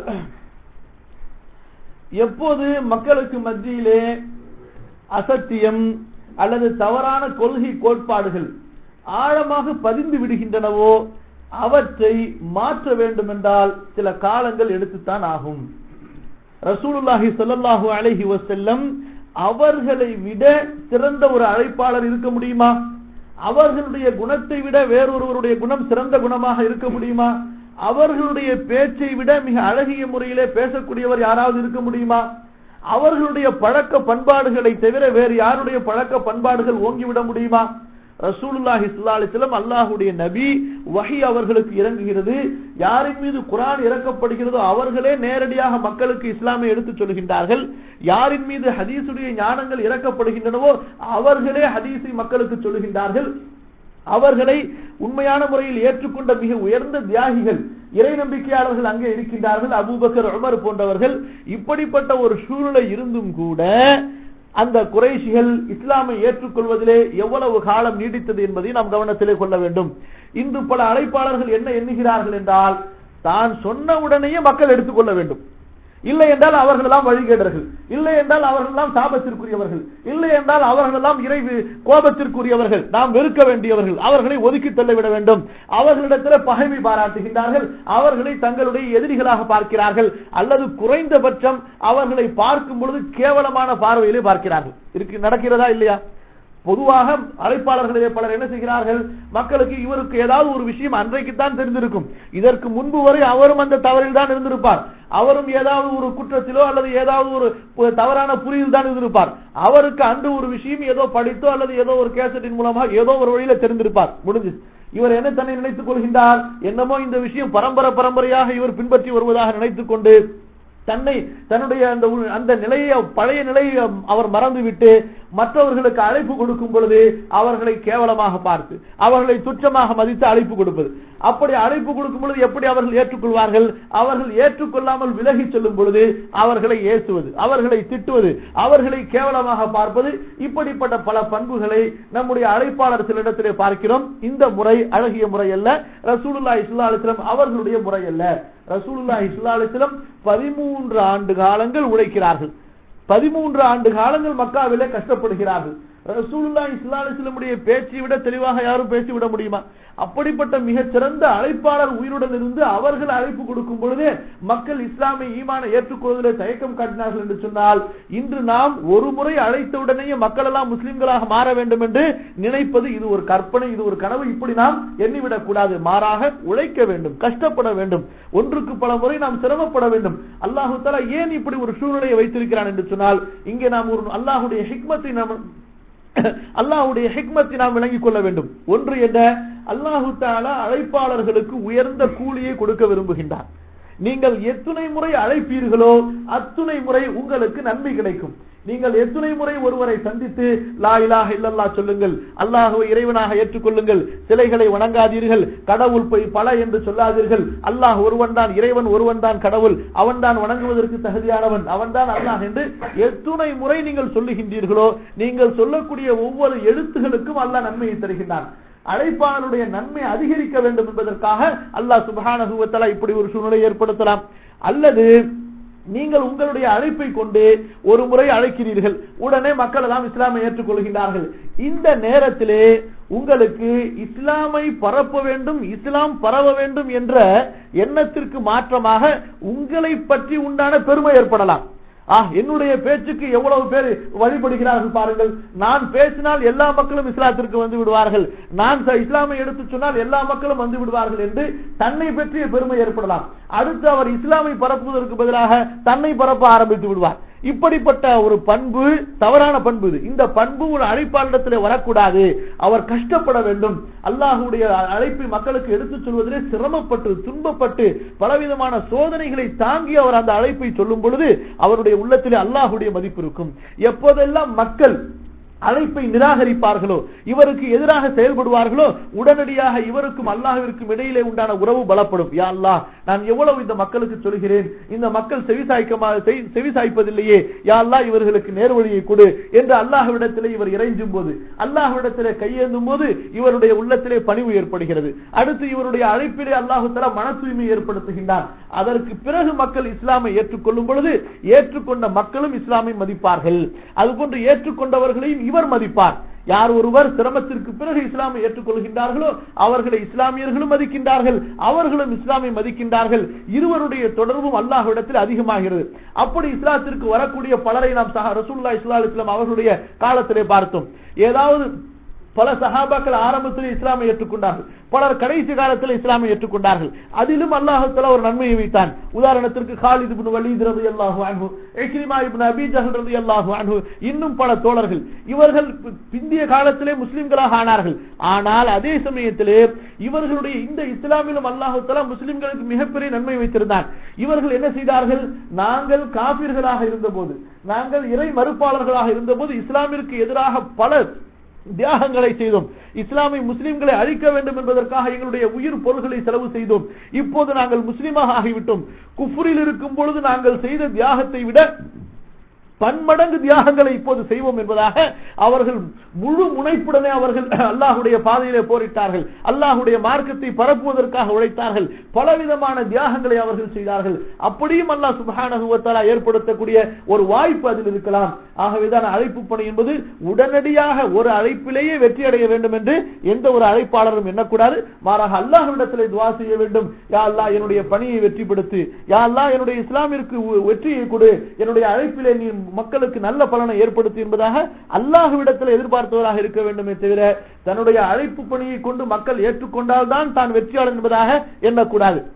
எப்போது மக்களுக்கு மத்தியிலே அசத்தியம் அல்லது தவறான கொள்கை கோட்பாடுகள் ஆழமாக பதிந்து விடுகின்றனவோ அவற்றை மாற்ற வேண்டும் என்றால் சில காலங்கள் எடுத்துத்தான் ஆகும் ரசூலுல்லாஹி ஸல்லல்லாஹு அலைஹி வஸல்லம் அவர்களை விட சிறந்த ஒரு அழைப்பாளர் இருக்க முடியுமா அவர்களுடைய குணத்தை விட வேறொருவருடைய குணம் சிறந்த குணமாக இருக்க முடியுமா அவர்களுடைய பேச்சை விட மிக அழகிய முறையிலே பேசக்கூடியவர் யாராவது இருக்க முடியுமா அவர்களுடைய பழக்க பண்பாடுகளை தவிர வேறு யாருடைய பழக்க பண்பாடுகள் ஓங்கிவிட முடியுமா ரசூலுல்லாஹி ஸல்லல்லாஹு அலைஹி வஸல்லம் அல்லாஹ்வுடைய நபி வஹி அவர்களுக்கு இறங்குகிறது யாரின் மீது குர்ஆன் இறக்கப்படுகிறதோ அவர்களே நேரடியாக மக்களுக்கு இஸ்லாமை எடுத்துச் சொல்கின்றார்கள் யாரின் மீது ஹதீஸுடைய ஞானங்கள் இறக்கப்படுகின்றனவோ அவர்களே ஹதீஸை மக்களுக்கு சொல்லுகின்றார்கள் அவர்களை உண்மையான முறையில் ஏற்றுக்கொண்ட மிக உயர்ந்த தியாகிகள் இறை நம்பிக்கையாளர்கள் அங்கே இருக்கின்றார்கள் அபூபக்கர் உமர் போன்றவர்கள் இப்படிப்பட்ட ஒரு சூழ்நிலை இருந்தும் கூட அந்த குறைஷிகள் இஸ்லாமை ஏற்றுக்கொள்வதிலே எவ்வளவு காலம் நீடித்தது என்பதை நாம் கவனத்திலே கொள்ள வேண்டும் இன்று பல அழைப்பாளர்கள் என்ன எண்ணுகிறார்கள் என்றால் தான் சொன்ன உடனேயே மக்கள் எடுத்துக்கொள்ள வேண்டும் இல்லை என்றால் அவர்கள் எல்லாம் வழிகேடர்கள் இல்லை என்றால் அவர்கள் எல்லாம் சாபத்திற்குரியவர்கள் இல்லை என்றால் அவர்கள் எல்லாம் இறை கோபத்திற்குரியவர்கள் நாம் வெறுக்க வேண்டியவர்கள் அவர்களை ஒதுக்கி தள்ளிவிட வேண்டும் அவர்களிடத்தில் பகைமை பாராட்டுகின்றார்கள் அவர்களை தங்களுடைய எதிரிகளாக பார்க்கிறார்கள் அல்லது குறைந்தபட்சம் அவர்களை பார்க்கும் பொழுது கேவலமான பார்வையிலே பார்க்கிறார்கள் இருக்கு நடக்கிறதா இல்லையா பொதுவாக அழைப்பாளர்களிலே பலர் என்ன செய்கிறார்கள் மக்களுக்கு இவருக்கு ஏதாவது ஒரு விஷயம் அன்றைக்குத்தான் தெரிந்திருக்கும் இதற்கு முன்பு வரை அவரும் அந்த தவறில் தான் இருந்திருப்பார் அவரும் ஏதாவது ஒரு குற்றத்திலோ அல்லது ஏதாவது ஒரு பு- தவறான புரியில் தான் இருந்திருப்பார் அவருக்கு அன்று ஒரு விஷயம் ஏதோ படித்தோ அல்லது ஏதோ ஒரு கேசட்டின் மூலமாக ஏதோ ஒரு வழியில தெரிந்திருப்பார் முடிஞ்சு இவர் என்ன தன்னை நினைத்துக் கொள்கின்றார் என்னமோ இந்த விஷயம் பரம்பரை பரம்பரையாக இவர் பின்பற்றி வருவதாக நினைத்துக் கொண்டு தன்னை தன்னுடைய அந்த உ- அந்த நிலையை பழைய நிலையை அவர் மறந்துவிட்டு மற்றவர்களுக்கு அழைப்பு கொடுக்கும் பொழுது அவர்களை கேவலமாக பார்த்து அவர்களை துச்சமாக மதித்து அழைப்பு கொடுப்பது அப்படி அழைப்பு கொடுக்கும் பொழுது எப்படி அவர்கள் ஏற்றுக்கொள்வார்கள் அவர்கள் ஏற்றுக்கொள்ளாமல் விலகி செல்லும் பொழுது அவர்களை ஏசுவது அவர்களை திட்டுவது அவர்களை கேவலமாக பார்ப்பது இப்படிப்பட்ட பல பண்புகளை நம்முடைய அழைப்பாளர் சிலரிடத்திலே பார்க்கிறோம் இந்த முறை அழகிய முறை அல்ல ரசூலுல்லாஹி ஸல்லல்லாஹு அலைஹி வஸல்லம் அவர்களுடைய முறை அல்ல ரசூலுல்லாஹி ஸல்லல்லாஹு அலைஹி வஸல்லம் பதிமூன்று ஆண்டு காலங்கள் உழைக்கிறார்கள் பதிமூன்று ஆண்டு காலங்கள் மக்காவிலே கஷ்டப்படுகிறார்கள் ரசூலுல்லாஹி ஸல்லல்லாஹு அலைஹி வஸல்லமுடைய பேச்சை விட தெளிவாக யாரும் பேசி விட முடியுமா அப்படிப்பட்ட மிகச் சிறந்த அழைப்பாளர் உயிருடன் இருந்து அவர்கள் அழைப்பு கொடுக்கும் பொழுது மக்கள் இஸ்லாமை ஈமான ஏற்றுக்கொள்வதில் தயக்கம் காட்டினார்கள் என்று சொன்னால் இன்று நாம் ஒரு முறை அழைத்தவுடனேயே மக்கள் எல்லாம் முஸ்லிம்களாக மாற வேண்டும் என்று நினைப்பது இது ஒரு கற்பனை இது ஒரு கனவு இப்படி நாம் எண்ணிவிடக் கூடாது மாறாக உழைக்க வேண்டும் கஷ்டப்பட வேண்டும் ஒன்றுக்கு பல முறை நாம் சிரமப்பட வேண்டும் அல்லாஹு தஆலா ஏன் இப்படி ஒரு சூழ்நிலையை வைத்திருக்கிறான் என்று சொன்னால் இங்கே நாம் ஒரு அல்லாஹுடைய ஹிக்மத்தை நாம் அல்லாஹ்வுடைய ஹிக்மத்தை நாம் விளங்கிக் கொள்ள வேண்டும் ஒன்று என்ன அல்லாஹு தாலா அழைப்பாளர்களுக்கு உயர்ந்த கூலியை கொடுக்க விரும்புகின்றார் நீங்கள் எத்துணை முறை அழைப்பீர்களோ அத்துணை முறை உங்களுக்கு நன்மை கிடைக்கும் நீங்கள் எத்துணை முறை ஒருவரை சந்தித்து லா இலாஹ இல்லல்லா சொல்லுங்கள் அல்லாஹுவை இறைவனாக ஏற்றுக்கொள்ளுங்கள் சிலைகளை வணங்காதீர்கள் கடவுள் போய் பல என்று சொல்லாதீர்கள் அல்லாஹ் ஒருவன் தான் இறைவன் ஒருவன் தான் கடவுள் அவன்தான் வணங்குவதற்கு தகுதியானவன் அவன்தான் அல்லாஹ் என்று எத்துணை முறை நீங்கள் சொல்லுகின்றீர்களோ நீங்கள் சொல்லக்கூடிய ஒவ்வொரு எழுத்துகளுக்கும் அல்லாஹ் நன்மையை தருகின்றான் அழைப்பாளருடைய நன்மை அதிகரிக்க வேண்டும் என்பதற்காக அல்லாஹ் சுபஹானஹு வ தஆலா இப்படி ஒரு சூழ்நிலை ஏற்படுத்தலாம் அல்லது நீங்கள் உங்களுடைய அழைப்பை கொண்டு ஒரு முறை அழைக்கிறீர்கள் உடனே மக்கள் எல்லாம் இஸ்லாமை ஏற்றுக்கொள்கின்றார்கள் இந்த நேரத்திலே உங்களுக்கு இஸ்லாமை பரப்ப வேண்டும் இஸ்லாம் பரவ வேண்டும் என்ற எண்ணத்திற்கு மாற்றமாக உங்களை பற்றி உண்டான பெருமை ஏற்படலாம் ஆ என்னுடைய பேச்சுக்கு எவ்வளவு பேர் வழிபடுகிறார்கள் பாருங்கள் நான் பேசினால் எல்லா மக்களும் இஸ்லாத்திற்கு வந்து விடுவார்கள் நான் ச- இஸ்லாமை எடுத்து சொன்னால் எல்லா மக்களும் வந்து விடுவார்கள் என்று தன்னை பற்றிய பெருமை ஏற்படலாம் அடுத்து அவர் இஸ்லாமை பரப்புவதற்கு பதிலாக தன்னை பரப்ப ஆரம்பித்து விடுவார் இப்படிப்பட்ட ஒரு பண்பு தவறான பண்பு இது இந்த பண்பு ஒரு அழைப்பாளரிடத்தில் வரக்கூடாது அவர் கஷ்டப்பட வேண்டும் அல்லாஹுடைய அழைப்பை மக்களுக்கு எடுத்துச் சொல்வதிலே சிரமப்பட்டு துன்பப்பட்டு பலவிதமான சோதனைகளை தாங்கி அவர் அந்த அழைப்பை சொல்லும் பொழுது அவருடைய உள்ளத்திலே அல்லாஹுடைய மதிப்பு இருக்கும் எப்போதெல்லாம் மக்கள் அழைப்பை நிராகரிப்பார்களோ இவருக்கு எதிராக செயல்படுவார்களோ உடனடியாக இவருக்கும் அல்லாஹ்விற்கும் இடையிலே உண்டான உறவு பலப்படும் யா அல்லாஹ் நான் எவ்வளவு இந்த மக்களுக்கு சொல்கிறேன் இந்த மக்கள் செவிசாய்க்கமா செய்- செவிசாய்ப்பதில்லையே யா அல்லாஹ் இவர்களுக்கு நேர்வழியை கொடு என்று அல்லாஹ்விடத்திலே இவர் இறைஞ்சும் போது அல்லாஹ்விடத்திலே கையேந்தும் போது இவருடைய உள்ளத்திலே பணிவு ஏற்படுகிறது அடுத்து இவருடைய அழைப்பிலே அல்லாஹு தஆலா மன தூய்மை ஏற்படுத்துகின்றான் அதற்கு பிறகு மக்கள் இஸ்லாமை ஏற்றுக்கொள்ளும் பொழுது ஏற்றுக்கொண்ட மக்களும் இஸ்லாமை மதிப்பார்கள் அதுபோன்று ஏற்றுக்கொண்டவர்களையும் இவர் மதிப்பார் யார் ஒருவர் சிரமத்திற்கு பிறகு இஸ்லாமை ஏற்றுக்கொள்கின்றார்களோ அவர்களை இஸ்லாமியர்களும் மதிக்கின்றார்கள் அவர்களும் இஸ்லாமை மதிக்கின்றார்கள் இருவருடைய தொடர்பும் அல்லாஹ்விடத்தில் அதிகமாகிறது அப்படி இஸ்லாத்திற்கு வரக்கூடிய பலரை நாம் சஹா ரசூலுல்லாஹி ஸல்லல்லாஹு அலைஹி வஸல்லம் அவர்களுடைய காலத்திலே பார்த்தோம் ஏதாவது பல சஹாபாக்கள் ஆரம்பத்தில் இஸ்லாமை ஏற்றுக்கொண்டார்கள் பலர் கடைசி காலத்தில் இஸ்லாமை ஏற்றுக்கொண்டார்கள் அதிலும் அல்லாஹுத்தலா ஒரு நன்மையை வைத்தான் உதாரணத்திற்கு காலித் இப்னு வலீத் ரலியல்லாஹு அன்ஹு இக்ரிமா இப்னு அபீ ஜஹல் ரலியல்லாஹு அன்ஹு இன்னும் பல தோழர்கள் இவர்கள் பி- பிந்திய காலத்திலே முஸ்லிம்களாக ஆனார்கள் ஆனால் அதே சமயத்திலே இவர்களுடைய இந்த இஸ்லாமிலும் அல்லாஹுத்தலா முஸ்லிம்களுக்கு மிகப்பெரிய நன்மை வைத்திருந்தான் இவர்கள் என்ன செய்தார்கள் நாங்கள் காபிர்களாக இருந்தபோது நாங்கள் இறை மறுப்பாளர்களாக இருந்தபோது இஸ்லாமிற்கு எதிராக பல தியாகங்களை செய்தோம் இஸ்லாமை முஸ்லிம்களை அழிக்க வேண்டும் என்பதற்காக எங்களுடைய உயிர் பொருள்களை செலவு செய்தோம் இப்போது நாங்கள் முஸ்லிமாக ஆகிவிட்டோம் குஃப்ரில் இருக்கும் பொழுது நாங்கள் செய்த தியாகத்தை விட பன்மடங்கு தியாகங்களை இப்போது செய்வோம் என்பதாக அவர்கள் முழு முனைப்புடனே அவர்கள் அல்லாஹுடைய பாதையிலே போரிட்டார்கள் அல்லாஹுடைய மார்க்கத்தை பரப்புவதற்காக உழைத்தார்கள் பலவிதமான தியாகங்களை அவர்கள் செய்தார்கள் அப்படியும் அல்லாஹ் சுப்ஹானஹு வ தஆலா ஏற்படுத்தக்கூடிய ஒரு வாய்ப்பு அதில் இருக்கலாம் ஆகவேதான் அழைப்பு பணி என்பது உடனடியாக ஒரு அழைப்பிலேயே வெற்றி அடைய வேண்டும் என்று எந்த ஒரு அழைப்பாளரும் எண்ணக்கூடாது மாறாக அல்லாஹ்விடத்திலே துவா செய்ய வேண்டும் யா அல்லாஹ் என்னுடைய பணியை வெற்றிப்படுத்து யா அல்லாஹ் என்னுடைய இஸ்லாமிற்கு உ- வெற்றியை கொடு என்னுடைய அழைப்பிலே நீ மக்களுக்கு நல்ல பலனை ஏற்படுத்து என்பதாக அல்லாஹ்விடத்தில் எதிர்பார்த்தவராக இருக்க வேண்டுமே தவிர தன்னுடைய அழைப்பு பணியை கொண்டு மக்கள் ஏற்றுக்கொண்டால்தான் தான் வெற்றியாளர் என்பதாக எண்ணக்கூடாது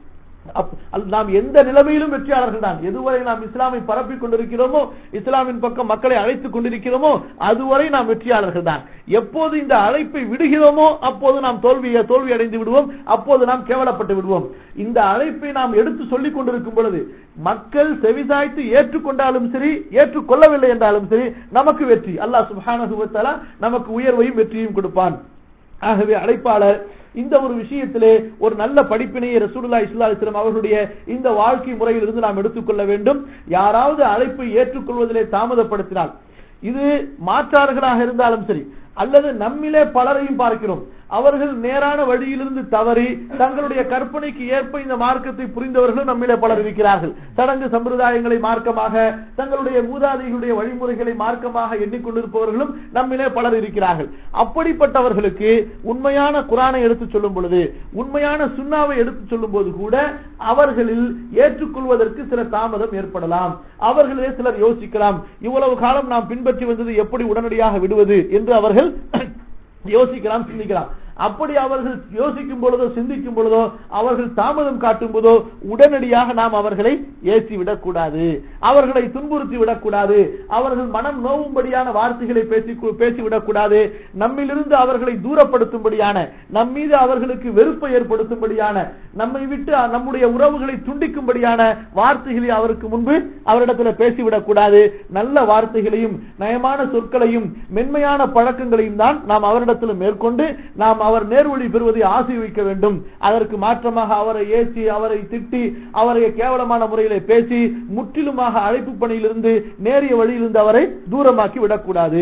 அப்- அல்- நாம் எந்த நிலைமையிலும் வெற்றியாளர்கள் தான் எதுவரை நாம் இஸ்லாமை பரப்பிக் கொண்டிருக்கிறோமோ இஸ்லாமின் பக்கம் மக்களை அழைத்துக் கொண்டிருக்கிறோமோ அதுவரை நாம் வெற்றியாளர்கள் தான் எப்போது இந்த அழைப்பை விடுகிறோமோ அப்போது நாம் தோல்வியை தோல்வி அடைந்து விடுவோம் அப்போது நாம் கேவலப்பட்டு விடுவோம் இந்த அழைப்பை நாம் எடுத்து சொல்லிக் கொண்டிருக்கும் பொழுது மக்கள் செவிசாய்த்து ஏற்றுக்கொண்டாலும் சரி ஏற்றுக்கொள்ளவில்லை என்றாலும் சரி நமக்கு வெற்றி அல்லாஹ் சுப்ஹானஹு வ தஆலா நமக்கு உயர்வையும் வெற்றியும் கொடுப்பான் ஆகவே அழைப்பாளர் இந்த ஒரு விஷயத்திலே ஒரு நல்ல படிப்பினையை ரசூலுல்லாஹி ஸல்லல்லாஹு அலைஹி வஸல்லம் அவர்களுடைய இந்த வாழ்க்கை முறையிலிருந்து நாம் எடுத்துக்கொள்ள வேண்டும் யாராவது அழைப்பை ஏற்றுக்கொள்வதிலே தாமதப்படுத்தினால் இது மாற்றார்களாக இருந்தாலும் சரி அல்லது நம்மிலே பலரையும் பார்க்கிறோம் அவர்கள் நேரான வழியிலிருந்து தவறி தங்களுடைய கற்பனைக்கு ஏற்ப இந்த மார்க்கத்தை புரிந்தவர்களும் நம்மிலே பலர் இருக்கிறார்கள் சடங்கு சம்பிரதாயங்களை மார்க்கமாக தங்களுடைய மூதாதைகளுடைய வழிமுறைகளை மார்க்கமாக எண்ணிக்கொண்டிருப்பவர்களும் நம்மிலே பலர் இருக்கிறார்கள் அப்படிப்பட்டவர்களுக்கு உண்மையான குரானை எடுத்துச் சொல்லும் பொழுது உண்மையான சுண்ணாவை எடுத்துச் சொல்லும் போது கூட அவர்களில் ஏற்றுக்கொள்வதற்கு சில தாமதம் ஏற்படலாம் அவர்களே சிலர் யோசிக்கலாம் இவ்வளவு காலம் நாம் பின்பற்றி வந்தது எப்படி உடனடியாக விடுவது என்று அவர்கள் யோசிக்கலாம் சிந்திக்கலாம் அப்படி அவர்கள் யோசிக்கும் பொழுதோ சிந்திக்கும் பொழுதோ அவர்கள் தாமதம் காட்டும் போதோ உடனடியாக நாம் அவர்களை ஏற்றி விடக்கூடாது அவர்களை துன்புறுத்தி விடக்கூடாது அவர்கள் மனம் நோவும்படியான வார்த்தைகளை பேசி பேசிவிடக்கூடாது நம்மிலிருந்து அவர்களை தூரப்படுத்தும்படியான நம் மீது அவர்களுக்கு வெறுப்பை ஏற்படுத்தும்படியான நம்மை விட்டு நம்முடைய உறவுகளை துண்டிக்கும்படியான வார்த்தைகளை அவருக்கு முன்பு அவரிடத்தில் பேசிவிடக்கூடாது நல்ல வார்த்தைகளையும் நயமான சொற்களையும் மென்மையான பழக்கங்களையும் தான் நாம் அவரிடத்தில் மேற்கொண்டு நாம் அவர் நேர்வழி பெறுவதை ஆசை வைக்க வேண்டும் அதற்கு மாற்றமாக அவரை ஏசி அவரை திட்டி அவரை கேவலமான முறையிலே பேசி முற்றிலுமாக அழைப்பு பணியிலிருந்து நேரிய வழியிலிருந்து அவரை தூரமாக்கி விடக்கூடாது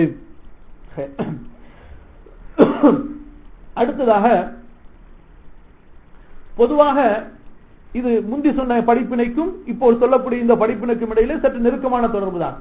அடுத்ததாக பொதுவாக இது முந்தி சொன்ன படிப்பினைக்கும் இப்போ சொல்லக்கூடிய இந்த படிப்பினைக்கும் இடையிலே சற்று நெருக்கமான தொடர்பு தான்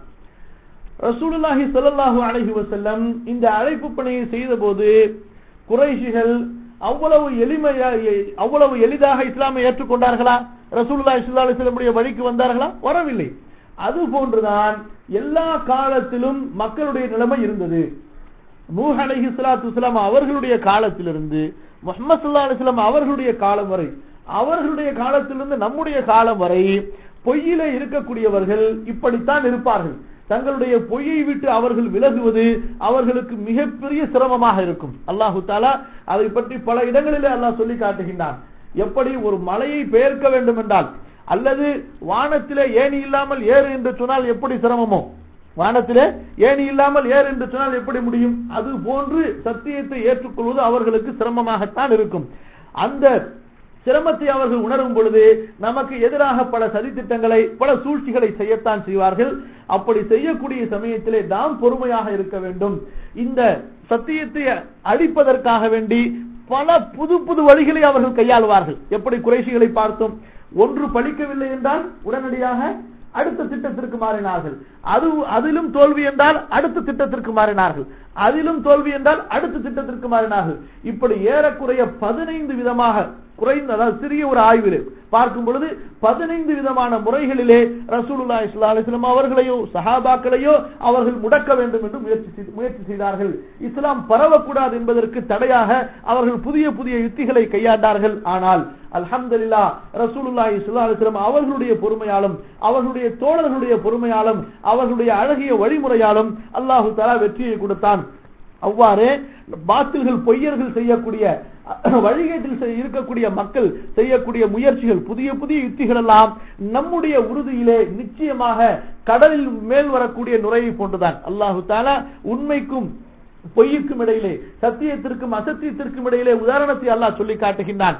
ரசூலுல்லாஹி ஸல்லல்லாஹு அலைஹி வஸல்லம் இந்த அழைப்பு பணியை செய்த போது குறைஷிகள் அவ்வளவு எளிமையா அவ்வளவு எளிதாக இஸ்லாமை ஏற்றுக்கொண்டார்களா ரசூலுல்லாஹி ஸல்லல்லாஹு அலைஹி வஸல்லம் வழிக்கு வந்தார்களா வரவில்லை அது போன்றுதான் எல்லா காலத்திலும் மக்களுடைய நிலைமை இருந்தது நூஹ் அலைஹி ஸலாத்து வஸலாம் அவர்களுடைய காலத்திலிருந்து முஹம்மது ஸல்லல்லாஹு அலைஹி வஸல்லம் அவர்களுடைய காலம் வரை அவர்களுடைய காலத்திலிருந்து நம்முடைய காலம் வரை பொய்யிலே இருக்கக்கூடியவர்கள் இப்படித்தான் இருப்பார்கள் தங்களுடைய பொய்யை விட்டு அவர்கள் விலகுவது அவர்களுக்கு மிகப்பெரிய சிரமமாக இருக்கும் அல்லாஹு தாலா அதை பற்றி பல இடங்களிலே அல்லாஹ் சொல்லி காட்டுகின்றான் எப்படி ஒரு மலையை பெயர்க்க வேண்டும் என்றால் அல்லது வானத்திலே ஏணி இல்லாமல் ஏறு என்று சொன்னால் எப்படி சிரமமோ வானத்திலே ஏணி இல்லாமல் ஏறு என்று சொன்னால் எப்படி முடியும் அது போன்று சத்தியத்தை ஏற்றுக்கொள்வது அவர்களுக்கு சிரமமாகத்தான் இருக்கும் அந்த சிரமத்தை அவர்கள் உணரும் பொழுது நமக்கு எதிராக பல சதித்திட்டங்களை பல சூழ்ச்சிகளை செய்யத்தான் செய்வார்கள் அப்படி செய்யக்கூடிய சமயத்திலே நாம் பொறுமையாக இருக்க வேண்டும் இந்த சத்தியத்தை அழிப்பதற்காக வேண்டி பல புது புது வழிகளை அவர்கள் கையாளுவார்கள் எப்படி குறைசிகளை பார்த்தோம் ஒன்று பலிக்கவில்லை என்றால் உடனடியாக அடுத்த திட்டத்திற்கு மாறினார்கள் அது அதிலும் தோல்வி என்றால் அடுத்த திட்டத்திற்கு மாறினார்கள் அதிலும் தோல்வி என்றால் அடுத்த திட்டத்திற்கு மாறினார்கள் இப்படி ஏறக்குறைய பதினைந்து விதமாக குறைந்த அதாவது சிறிய ஒரு ஆய்வில் பார்க்கும் பொழுது பதினைந்து விதமான முறைகளிலே ரசூலுல்லா இஸ்லா அலிஸ்லாம் அவர்களையோ சஹாபாக்களையோ அவர்கள் முடக்க வேண்டும் என்று முயற்சி முயற்சி செய்தார்கள் இஸ்லாம் பரவக்கூடாது என்பதற்கு தடையாக அவர்கள் புதிய புதிய யுத்திகளை கையாண்டார்கள் ஆனால் அல்ஹம்துலில்லா ரசூலுல்லாஹி ஸல்லல்லாஹு அலைஹி வஸல்லம் அவர்களுடைய பொறுமையாலும் அவர்களுடைய தோழர்களுடைய பொறுமையாலும் அவர்களுடைய அழகிய வழிமுறையாலும் அல்லாஹு தஆலா வெற்றியை கொடுத்தான் அவ்வாறு பாத்தில்கள் பொய்யர்கள் செய்யக்கூடிய வழிகேட்டில் இருக்கக்கூடிய மக்கள் செய்யக்கூடிய முயற்சிகள் புதிய புதிய யுத்திகள் எல்லாம் நம்முடைய உறுதியிலே நிச்சயமாக கடலில் மேல் வரக்கூடிய நுரையை போன்றுதான் அல்லாஹு தாலா உண்மைக்கும் பொய்யுக்கும் இடையிலே சத்தியத்திற்கும் அசத்தியத்திற்கும் இடையிலே உதாரணத்தை அல்லாஹ் சொல்லி காட்டுகின்றான்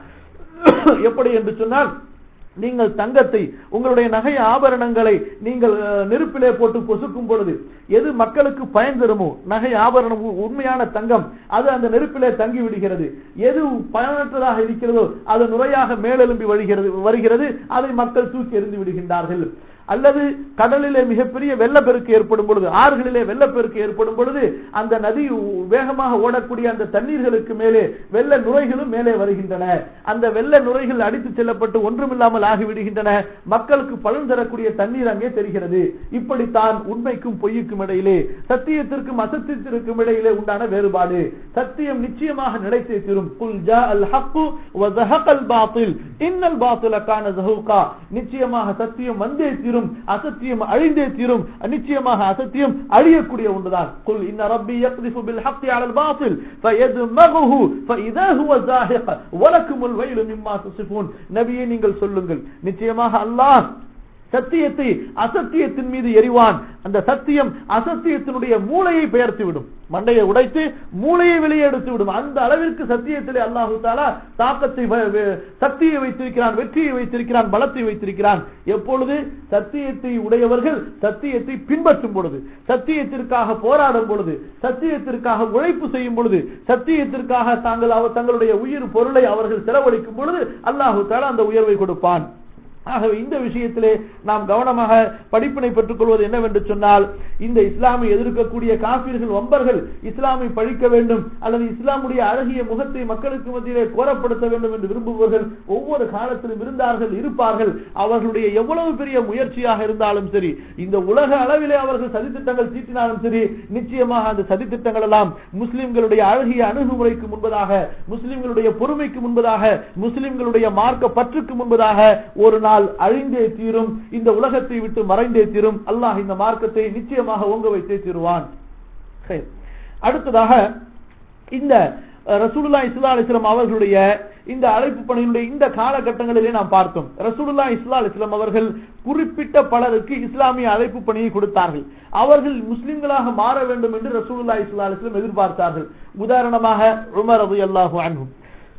எப்படி என்று சொன்னால் நீங்கள் தங்கத்தை உங்களுடைய நகை ஆபரணங்களை நீங்கள் நெருப்பிலே போட்டு பொசுக்கும் பொழுது எது மக்களுக்கு பயன் தருமோ நகை ஆபரணம் உண்மையான தங்கம் அது அந்த நெருப்பிலே தங்கி விடுகிறது எது பயனற்றதாக இருக்கிறதோ அது நுரையாக மேலெலும்பி வருகிறது வருகிறது அதை மக்கள் தூக்கி எறிந்து விடுகின்றார்கள் அல்லது கடலிலே மிகப்பெரிய வெள்ளப்பெருக்கு ஏற்படும் பொழுது ஆறுகளிலே வெள்ளப்பெருக்கு ஏற்படும் பொழுது அந்த நதி வேகமாக ஓடக்கூடிய அந்த தண்ணீர்களுக்கு மேலே வெள்ள நுரைகளும் மேலே வருகின்றன அந்த வெள்ள நுரைகள் அடித்து செல்லப்பட்டு ஒன்றுமில்லாமல் ஆகிவிடுகின்றன மக்களுக்கு பலன் தரக்கூடிய தண்ணீர் அங்கே தெரிகிறது இப்படித்தான் உண்மைக்கும் பொய்யுக்கும் இடையிலே சத்தியத்திற்கும் அசத்தியத்திற்கும் இடையிலே உண்டான வேறுபாடு சத்தியம் நிச்சயமாக நிலைத்தே தீரும் குல் ஜா அல் ஹக்கு வ ஸஹகல் பாத்தில் இன்னல் பாத்தில கான ஸஹூகா நிச்சயமாக சத்தியம் வந்தே தீரும் அசத்தியம் அழிந்தே தீரும் நிச்சயமாக அசத்தியம் அழியக்கூடிய ஒன்றுதான் குல் இன்ன ரப்பி யக்திஃபு பில் ஹக்கி அலல் பாத்தில் ஃபயதுமகுஹு ஃபஇதா ஹுவ ஸாஹிக் வலக்குமுல் வைலு மிம்மா துசிஃபூன் நபியே நீங்கள் சொல்லுங்கள் நிச்சயமாக அல்லாஹ் சத்தியத்தை அசத்தியத்தின் மீது எரிவான் அந்த சத்தியம் அசத்தியத்தினுடைய மூளையை பெயர்த்து விடும் மண்டையை உடைத்து மூளையை வெளியே எடுத்து விடும் அந்த அளவிற்கு சத்தியத்திலே அல்லாஹு தாலா தாக்கத்தை சக்தியை வைத்திருக்கிறான் வெற்றியை வைத்திருக்கிறான் பலத்தை வைத்திருக்கிறான் எப்பொழுது சத்தியத்தை உடையவர்கள் சத்தியத்தை பின்பற்றும் பொழுது சத்தியத்திற்காக போராடும் பொழுது சத்தியத்திற்காக உழைப்பு செய்யும் பொழுது சத்தியத்திற்காக தாங்கள் அவர் தங்களுடைய உயிர் பொருளை அவர்கள் செலவழிக்கும் பொழுது அல்லாஹு தாலா அந்த உயர்வை கொடுப்பான் ஆகவே இந்த விஷயத்திலே நாம் கவனமாக படிப்பினை பெற்றுக் கொள்வது என்னவென்று சொன்னால் இந்த இஸ்லாமை எதிர்க்கக்கூடிய காப்பீர்கள் வம்பர்கள் இஸ்லாமை பழிக்க வேண்டும் அல்லது இஸ்லாமுடைய அழகிய முகத்தை மக்களுக்கு மத்தியிலே கோரப்படுத்த வேண்டும் என்று விரும்புபவர்கள் ஒவ்வொரு காலத்திலும் இருந்தார்கள் இருப்பார்கள் அவர்களுடைய எவ்வளவு பெரிய முயற்சியாக இருந்தாலும் சரி இந்த உலக அளவிலே அவர்கள் சதித்திட்டங்கள் தீட்டினாலும் சரி நிச்சயமாக அந்த சதித்திட்டங்கள் எல்லாம் முஸ்லிம்களுடைய அழகிய அணுகுமுறைக்கு முன்பதாக முஸ்லிம்களுடைய பொறுமைக்கு முன்பதாக முஸ்லிம்களுடைய மார்க்க பற்றுக்கு முன்பதாக ஒரு நாள் அழிந்தே தீரும் இந்த உலகத்தை விட்டு மறைந்தே தீரும் அல்லாஹ் இந்த மார்க்கத்தை நிச்சயமாக ஓங்க வைத்தே தீருவான் அடுத்ததாக இந்த ரசூலுல்லா இஸ்லா அலிஸ்லாம் அவர்களுடைய இந்த அழைப்பு பணியினுடைய இந்த காலகட்டங்களிலே நாம் பார்த்தோம் ரசூலுல்லா இஸ்லா அலிஸ்லாம் அவர்கள் குறிப்பிட்ட பலருக்கு இஸ்லாமிய அழைப்பு பணியை கொடுத்தார்கள் அவர்கள் முஸ்லிம்களாக மாற வேண்டும் என்று ரசூலுல்லா இஸ்லா அலிஸ்லாம் எதிர்பார்த்தார்கள் உதாரணமாக உமர் அபு அல்லாஹு அன்ஹும்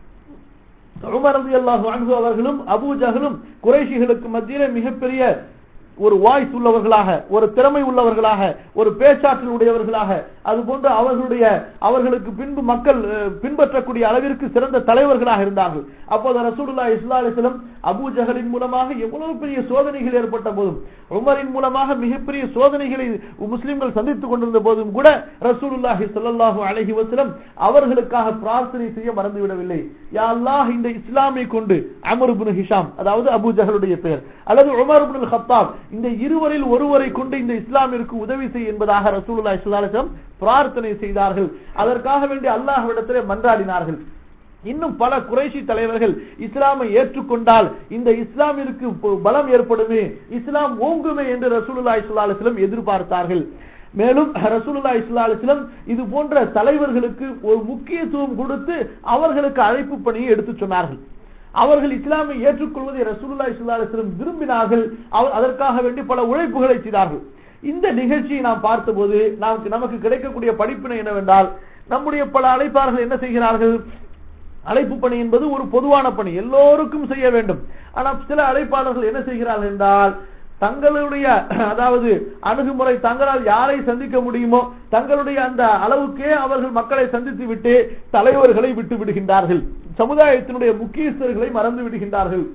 உமர் ரதி அல்லாஹு அன்ஹு அவர்களும் அபூ ஜஹலும் குறைஷிகளுக்கு மத்தியிலே மிகப்பெரிய ஒரு வாய்ஸ் உள்ளவர்களாக ஒரு திறமை உள்ளவர்களாக ஒரு பேச்சாற்றல் உடையவர்களாக அதுபோன்று அவர்களுடைய அவர்களுக்கு பின்பு மக்கள் பின்பற்றக்கூடிய அளவிற்கு சிறந்த தலைவர்களாக இருந்தார்கள் அப்போது ரசூலுல்லா இஸ்லா அலிஸ்லம் அபூ ஜஹலின் மூலமாக எவ்வளவு பெரிய சோதனைகள் ஏற்பட்ட போதும் உமரின் மூலமாக மிகப்பெரிய சோதனைகளை முஸ்லிம்கள் சந்தித்துக் கொண்டிருந்த போதும் கூட ரசூலுல்லாஹி ஸல்லல்லாஹு அலைஹி வஸல்லம் அவர்களுக்காக பிரார்த்தனை செய்ய மறந்துவிடவில்லை யா அல்லாஹ் இந்த இஸ்லாமை கொண்டு அமர் இப்னு ஹிஷாம் அதாவது அபூ ஜஹலுடைய பெயர் அல்லது உமர் இப்னு கத்தாப் இந்த இருவரில் ஒருவரை கொண்டு இந்த இஸ்லாமிற்கு உதவி செய் என்பதாக ரசூலுல்லாஹி ஸல்லல்லாஹு அலைஹி வஸல்லம் பிரார்த்தனை செய்தார்கள் அதற்காக வேண்டி அல்லாஹ்விடத்திலே மன்றாடினார்கள் இன்னும் பல குறைஷி தலைவர்கள் இஸ்லாமை ஏற்றுக்கொண்டால் இந்த இஸ்லாமிற்கு பலம் ஏற்படுமே இஸ்லாம் ஓங்குமே என்று ரசூலுல்லா இஸ்லா அலிஸ்லம் எதிர்பார்த்தார்கள் மேலும் ரசூலுல்லா இஸ்லா அலிஸ்லம் இது போன்ற தலைவர்களுக்கு ஒரு முக்கியத்துவம் கொடுத்து அவர்களுக்கு அழைப்பு பணியை எடுத்து சொன்னார்கள் அவர்கள் இஸ்லாமை ஏற்றுக்கொள்வதை ரசூலுல்லா இஸ்லா அலிஸ்லம் விரும்பினார்கள் அதற்காக வேண்டி பல உழைப்புகளை செய்தார்கள் இந்த நிகழ்ச்சியை நாம் பார்த்தபோது நமக்கு நமக்கு கிடைக்கக்கூடிய படிப்பினை என்னவென்றால் நம்முடைய பல அழைப்பாளர்கள் என்ன செய்கிறார்கள் அழைப்பு பணி என்பது ஒரு பொதுவான பணி எல்லோருக்கும் செய்ய வேண்டும் ஆனால் சில அழைப்பாளர்கள் என்ன செய்கிறார்கள் என்றால் தங்களுடைய அதாவது அணுகுமுறை தங்களால் யாரை சந்திக்க முடியுமோ தங்களுடைய அந்த அளவுக்கே அவர்கள் மக்களை சந்தித்து விட்டு தலைவர்களை விட்டு விடுகின்றார்கள் சமுதாயத்தினுடைய முக்கியஸ்தர்களை மறந்து விடுகின்றார்கள்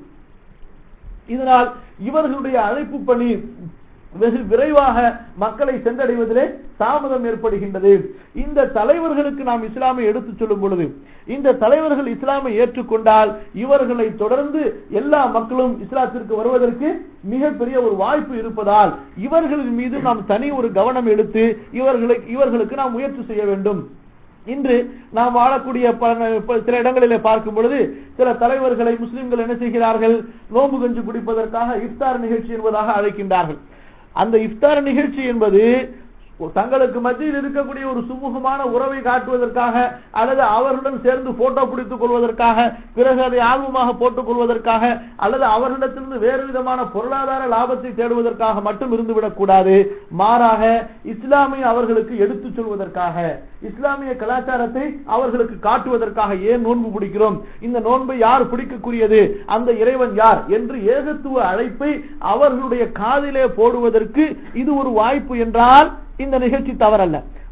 இதனால் இவர்களுடைய அழைப்பு பணி வெகு விரைவாக மக்களை சென்றடைவதிலே தாமதம் ஏற்படுகின்றது இந்த தலைவர்களுக்கு நாம் இஸ்லாமை எடுத்துச் சொல்லும் பொழுது இந்த தலைவர்கள் இஸ்லாமை ஏற்றுக்கொண்டால் இவர்களை தொடர்ந்து எல்லா மக்களும் இஸ்லாத்திற்கு வருவதற்கு மிகப்பெரிய ஒரு வாய்ப்பு இருப்பதால் இவர்களின் மீது நாம் தனி ஒரு கவனம் எடுத்து இவர்களை இவர்களுக்கு நாம் முயற்சி செய்ய வேண்டும் இன்று நாம் வாழக்கூடிய சில இடங்களிலே பார்க்கும் பொழுது சில தலைவர்களை முஸ்லிம்கள் என்ன செய்கிறார்கள் நோம்பு கஞ்சி குடிப்பதற்காக இஃப்தார் நிகழ்ச்சி என்பதாக அழைக்கின்றார்கள் அந்த இஃப்தார் நிகழ்ச்சி என்பது தங்களுக்கு மத்தியில் இருக்கக்கூடிய ஒரு சுமூகமான உறவை காட்டுவதற்காக அல்லது அவர்களுடன் சேர்ந்து போட்டோ பிடித்துக் கொள்வதற்காக பிறகு அதை ஆல்பமாக போட்டுக் கொள்வதற்காக அல்லது அவர்களிடத்திலிருந்து வேறு விதமான பொருளாதார லாபத்தை தேடுவதற்காக மட்டும் இருந்துவிடக் கூடாது மாறாக இஸ்லாமை அவர்களுக்கு எடுத்துச் சொல்வதற்காக இஸ்லாமிய கலாச்சாரத்தை அவர்களுக்கு காட்டுவதற்காக ஏன் நோன்பு பிடிக்கிறோம் இந்த நோன்பை யார் பிடிக்கக்கூடியது அந்த இறைவன் யார் என்று ஏகத்துவ அழைப்பை அவர்களுடைய காதிலே போடுவதற்கு இது ஒரு வாய்ப்பு என்றால் இந்த நிகழ்ச்சி தவறல்ல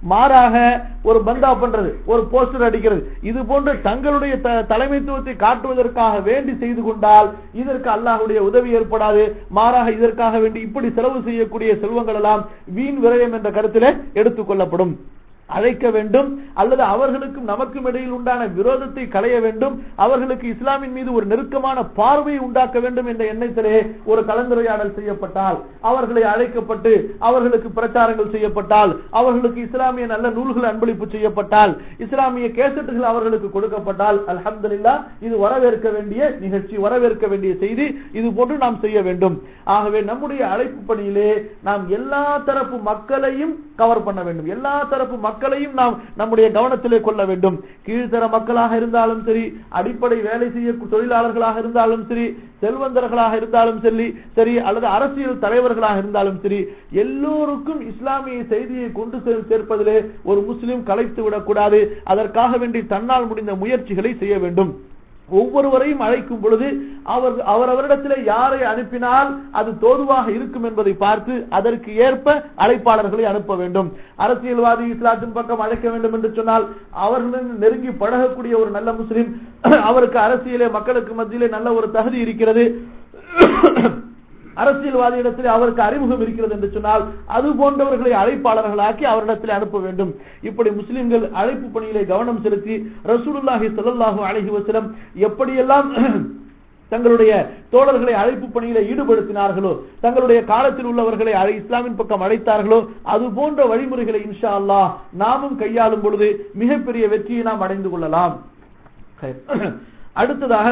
மாறாக ஒரு பந்தா பண்றது ஒரு போஸ்டர் அடிக்கிறது இது போன்று தங்களுடைய த- தலைமைத்துவத்தை காட்டுவதற்காக வேண்டி செய்து கொண்டால் இதற்கு அல்லாஹ்வுடைய உதவி ஏற்படாது மாறாக இதற்காக வேண்டி இப்படி செலவு செய்யக்கூடிய செல்வங்கள் எல்லாம் வீண் விரயம் என்ற கருத்திலே எடுத்துக் கொள்ளப்படும் அழைக்க வேண்டும் அல்லது அவர்களுக்கும் நமக்கும் இடையில் உண்டான விரோதத்தை களைய வேண்டும் அவர்களுக்கு இஸ்லாமின் மீது ஒரு நெருக்கமான பார்வையை உண்டாக்க வேண்டும் என்ற எண்ணத்திலே ஒரு கலந்துரையாடல் செய்யப்பட்டால் அவர்களை அழைக்கப்பட்டு அவர்களுக்கு பிரச்சாரங்கள் செய்யப்பட்டால் அவர்களுக்கு இஸ்லாமிய நல்ல நூல்கள் அன்பளிப்பு செய்யப்பட்டால் இஸ்லாமிய கேசட்டுகள் அவர்களுக்கு கொடுக்கப்பட்டால் அல்ஹம்துலில்லாஹ் இது வரவேற்க வேண்டிய நிகழ்ச்சி வரவேற்க வேண்டிய செய்தி இது போன்று நாம் செய்ய வேண்டும் ஆகவே நம்முடைய அழைப்பு பணியிலே நாம் எல்லா தரப்பு மக்களையும் கவர் பண்ண வேண்டும் எல்லா தரப்பு மக்களையும் நாம் நம்முடைய கவனத்திலே கொள்ள வேண்டும் கீழ்த்தர மக்களாக இருந்தாலும் சரி அடிப்படை வேலை செய்ய தொழிலாளர்களாக இருந்தாலும் சரி செல்வந்தர்களாக இருந்தாலும் சரி சரி அல்லது அரசியல் தலைவர்களாக இருந்தாலும் சரி எல்லோருக்கும் இஸ்லாமிய செய்தியை கொண்டு செல் சேர்ப்பதிலே ஒரு முஸ்லிம் கலைத்து விடக்கூடாது அதற்காக வேண்டி தன்னால் முடிந்த முயற்சிகளை செய்ய வேண்டும் ஒவ்வொருவரையும் அழைக்கும் பொழுது அவர் அவரவரிடத்திலே யாரை அனுப்பினால் அது தோதுவாக இருக்கும் என்பதை பார்த்து அதற்கு ஏற்ப அழைப்பாளர்களை அனுப்ப வேண்டும் அரசியல்வாதி இஸ்லாத்தின் பக்கம் அழைக்க வேண்டும் என்று சொன்னால் அவர்களுடன் நெருங்கி பழகக்கூடிய ஒரு நல்ல முஸ்லிம் அவருக்கு அரசியலே மக்களுக்கு மத்தியிலே நல்ல ஒரு தகுதி இருக்கிறது அரசியல்வாதியிடத்தில் அவருக்கு அறிமுகம் இருக்கிறது என்று சொன்னால் அது போன்றவர்களை அழைப்பாளர்களாக்கி அவரிடத்தில் அனுப்ப வேண்டும் இப்படி முஸ்லிம்கள் அழைப்பு பணியிலே கவனம் செலுத்தி ரசூலுல்லாஹி ஸல்லல்லாஹு அலைஹி வஸல்லம் எப்படியெல்லாம் தங்களுடைய தோழர்களை அழைப்பு பணியில ஈடுபடுத்தினார்களோ தங்களுடைய காலத்தில் உள்ளவர்களை அழை- இஸ்லாமின் பக்கம் அழைத்தார்களோ அது போன்ற வழிமுறைகளை இன்ஷா அல்லாஹ் நாமும் கையாளும் பொழுது மிகப்பெரிய வெற்றியை நாம் அடைந்து கொள்ளலாம் சரி. அடுத்ததாக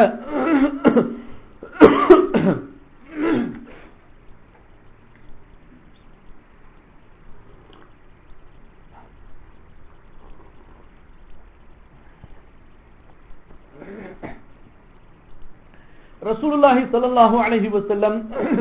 ரசூலுல்லாஹி ஸல்லல்லாஹு அலைஹி வஸல்லம்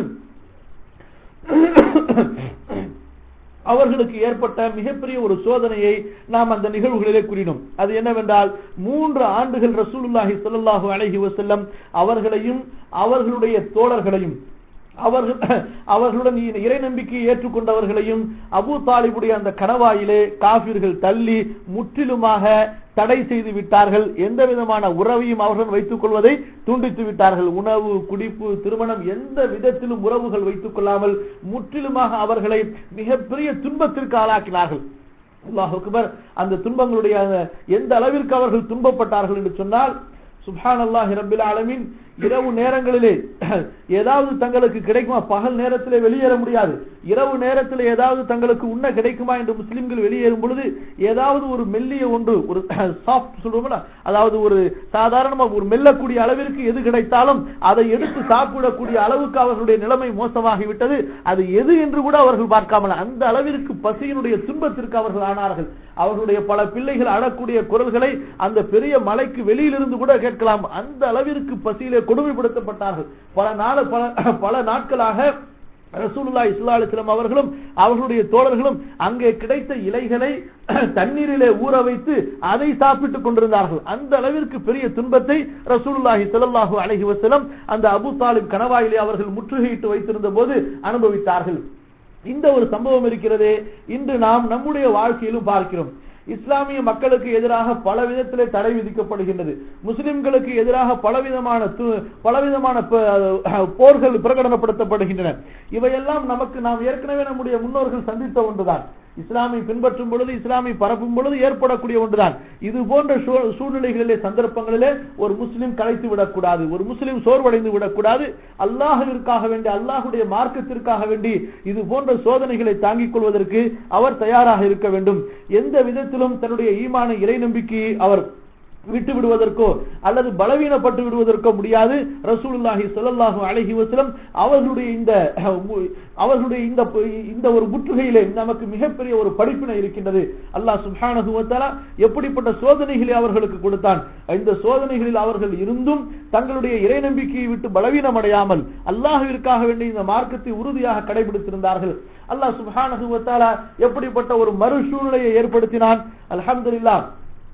அவர்களுக்கு ஏற்பட்ட மிகப்பெரிய ஒரு சோதனையை நாம் அந்த நிகழ்வுகளிலே கூறினோம் அது என்னவென்றால் மூன்று ஆண்டுகள் ரசூலுல்லாஹி ஸல்லல்லாஹு அலைஹி வஸல்லம் அவர்களையும் அவர்களுடைய தோழர்களையும் அவர்கள் அவர்களுடன் இறை நம்பிக்கையை ஏற்றுக்கொண்டவர்களையும் அபூ தாலிபுடைய அந்த கணவாயிலே காபிர்கள் தள்ளி முற்றிலுமாக தடை செய்து விட்டார்கள் எந்த விதமான உறவையும் அவர்கள் வைத்துக் கொள்வதை துண்டித்து விட்டார்கள் உணவு குடிப்பு திருமணம் எந்த விதத்திலும் உறவுகள் வைத்துக் கொள்ளாமல் முற்றிலுமாக அவர்களை மிகப்பெரிய துன்பத்திற்கு ஆளாக்கினார்கள் அல்லாஹ் அக்பர் அந்த துன்பங்களுடைய அந்த- எந்த அளவிற்கு அவர்கள் துன்பப்பட்டார்கள் என்று சொன்னால் சுப்ஹான் அல்லாஹ் ரபில் ஆலமீன் இரவு நேரங்களிலே ஏதாவது தங்களுக்கு கிடைக்குமா பகல் நேரத்திலே வெளியேற முடியாது இரவு நேரத்தில் ஏதாவது தங்களுக்கு உண்ண கிடைக்குமா என்று முஸ்லிம்கள் வெளியேறும் பொழுது ஏதாவது ஒரு மெல்லிய ஒன்று ஒரு சாஃப்ட் சொல்லுவோம்ல அதாவது ஒரு சாதாரணமா ஒரு மெல்லக்கூடிய அளவிற்கு எது கிடைத்தாலும் அதை எடுத்து சாப்பிடக்கூடிய அளவுக்கு அவர்களுடைய நிலைமை மோசமாகிவிட்டது அது எது என்று கூட அவர்கள் பார்க்காமல் அந்த அளவிற்கு பசியினுடைய துன்பத்திற்கு அவர்கள் ஆனார்கள் அவர்களுடைய பல பிள்ளைகள் அழக்கூடிய குரல்களை அந்த பெரிய மலைக்கு வெளியிலிருந்து கூட கேட்கலாம் அந்த அளவிற்கு பசியிலே கொடுமைப்படுத்தப்பட்டார்கள் பல நாள் பல பல நாட்களாக ரசூலுல்லாஹி ஸல்லல்லாஹு அலைஹி வஸல்லம் அவர்களும் அவர்களுடைய தோழர்களும் அங்கே கிடைத்த இலைகளை தண்ணீரிலே ஊற வைத்து அதை சாப்பிட்டுக் கொண்டிருந்தார்கள் அந்த அளவிற்கு பெரிய துன்பத்தை ரசூலுல்லாஹி ஸல்லல்லாஹு அலைஹி வஸல்லம் அந்த அபூ தாலிப் கணவாயிலே அவர்கள் முற்றுகையிட்டு வைத்திருந்த போது அனுபவித்தார்கள் இந்த ஒரு சம்பவம் இருக்கிறதே இன்று நாம் நம்முடைய வாழ்க்கையிலும் பார்க்கிறோம் இஸ்லாமிய மக்களுக்கு எதிராக பல விதத்திலே தடை விதிக்கப்படுகின்றது முஸ்லிம்களுக்கு எதிராக பலவிதமான து- பலவிதமான ப- போர்கள் பிரகடனப்படுத்தப்படுகின்றன இவையெல்லாம் நமக்கு நாம் ஏற்கனவே நம்முடைய முன்னோர்கள் சந்தித்த ஒன்றுதான் இஸ்லாமை பின்பற்றும் பொழுது இஸ்லாமை பரப்பும் பொழுது ஏற்படக்கூடிய ஒன்றுதான் இது போன்ற சூ- சூழ்நிலைகளிலே சந்தர்ப்பங்களிலே ஒரு முஸ்லிம் கலைத்து விடக்கூடாது ஒரு முஸ்லிம் சோர்வடைந்து விடக்கூடாது அல்லாஹுவிற்காக வேண்டி அல்லாஹுடைய மார்க்கத்திற்காக வேண்டி இது போன்ற சோதனைகளை தாங்கிக் கொள்வதற்கு அவர் தயாராக இருக்க வேண்டும் எந்த விதத்திலும் தன்னுடைய ஈமான இறை நம்பிக்கையை அவர் விட்டு விடுவதற்கோ அல்லது பலவீனப்பட்டு விடுவதற்கோ முடியாது ரசூலுல்லாஹி ஸல்லல்லாஹு அலைஹி வஸல்லம் அவர்களுடைய இந்த அவர்களுடைய இந்த இந்த ஒரு முற்றுகையிலே நமக்கு மிகப்பெரிய ஒரு படிப்பினை இருக்கின்றது அல்லாஹ் சுப்ஹானஹு வ தஆலா எப்படிப்பட்ட சோதனைகளை அவர்களுக்கு கொடுத்தான் இந்த சோதனைகளில் அவர்கள் இருந்தும் தங்களுடைய இறை நம்பிக்கையை விட்டு பலவீனம் அடையாமல் அல்லாஹ்விற்காக வேண்டி இந்த மார்க்கத்தை உறுதியாக கடைபிடித்திருந்தார்கள் அல்லாஹ் சுப்ஹானஹு வ தஆலா எப்படிப்பட்ட ஒரு மறு சூழ்நிலையை ஏற்படுத்தினான் அல்ஹம்துலில்லாஹ்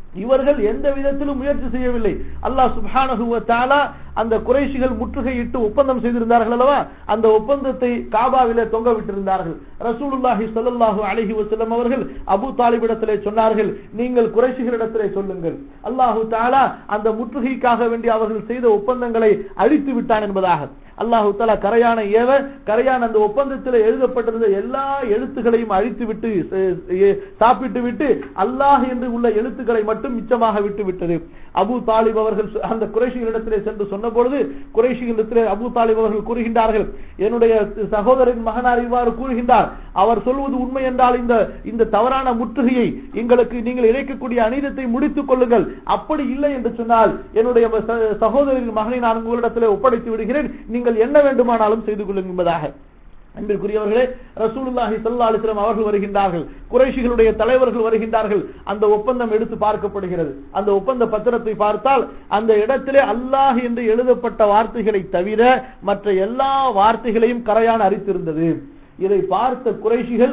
இவர்கள் எந்த விதத்திலும் முயற்சி செய்யவில்லை அல்லாஹ் சுப்ஹானஹு வ தஆலா அந்த குறைஷிகள் முற்றுகையிட்டு ஒப்பந்தம் செய்திருந்தார்கள் அல்லவா அந்த ஒப்பந்தத்தை காபாவிலே தொங்க விட்டிருந்தார்கள் ரசூலுல்லாஹி ஸல்லல்லாஹு அலைஹி வஸல்லம் அவர்கள் அபூ தாலிபிடத்திலே சொன்னார்கள் நீங்கள் குறைஷிகளிடத்திலே சொல்லுங்கள் அல்லாஹு தஆலா அந்த முற்றுகைக்காக வேண்டி அவர்கள் செய்த ஒப்பந்தங்களை அழித்து விட்டான் என்பதாக அல்லாஹு தாலா கரையான ஏவ கரையான அந்த ஒப்பந்தத்தில் எழுதப்பட்டிருந்த எல்லா எழுத்துக்களையும் அழித்து விட்டு சாப்பிட்டு விட்டு அல்லாஹ் என்று உள்ள எழுத்துக்களை மட்டும் மிச்சமாக விட்டு விட்டது அபு தாலிப் அவர்கள் அந்த குறைஷிகளிடத்திலே சென்று சொன்ன பொழுது குறைஷிகளிடத்திலே அபு தாலிப் அவர்கள் கூறுகின்றார்கள் என்னுடைய சகோதரின் மகனார் இவ்வாறு கூறுகின்றார் அவர் சொல்வது உண்மை என்றால் இந்த இந்த தவறான முற்றுகையை எங்களுக்கு நீங்கள் இழைக்கக்கூடிய அநீதத்தை முடித்துக் கொள்ளுங்கள் அப்படி இல்லை என்று சொன்னால் என்னுடைய சகோதரின் மகனை நான் உங்களிடத்திலே ஒப்படைத்து விடுகிறேன் நீங்கள் என்ன வேண்டுமானாலும் செய்து கொள்ளுங்கள் என்பதாக அன்பிற்குரியவர்களே ரசூலுல்லாஹி ஸல்லல்லாஹு அலைஹி வஸல்லம் அவர்கள் வருகின்றார்கள் குறைஷிகளுடைய தலைவர்கள் வருகின்றார்கள் அந்த ஒப்பந்தம் எடுத்து பார்க்கப்படுகிறது அந்த ஒப்பந்த பத்திரத்தை பார்த்தால் அந்த இடத்திலே அல்லாஹ் என்று எழுதப்பட்ட வார்த்தைகளை தவிர மற்ற எல்லா வார்த்தைகளையும் கரையான் அரித்திருந்தது இதை பார்த்த குறைஷிகள்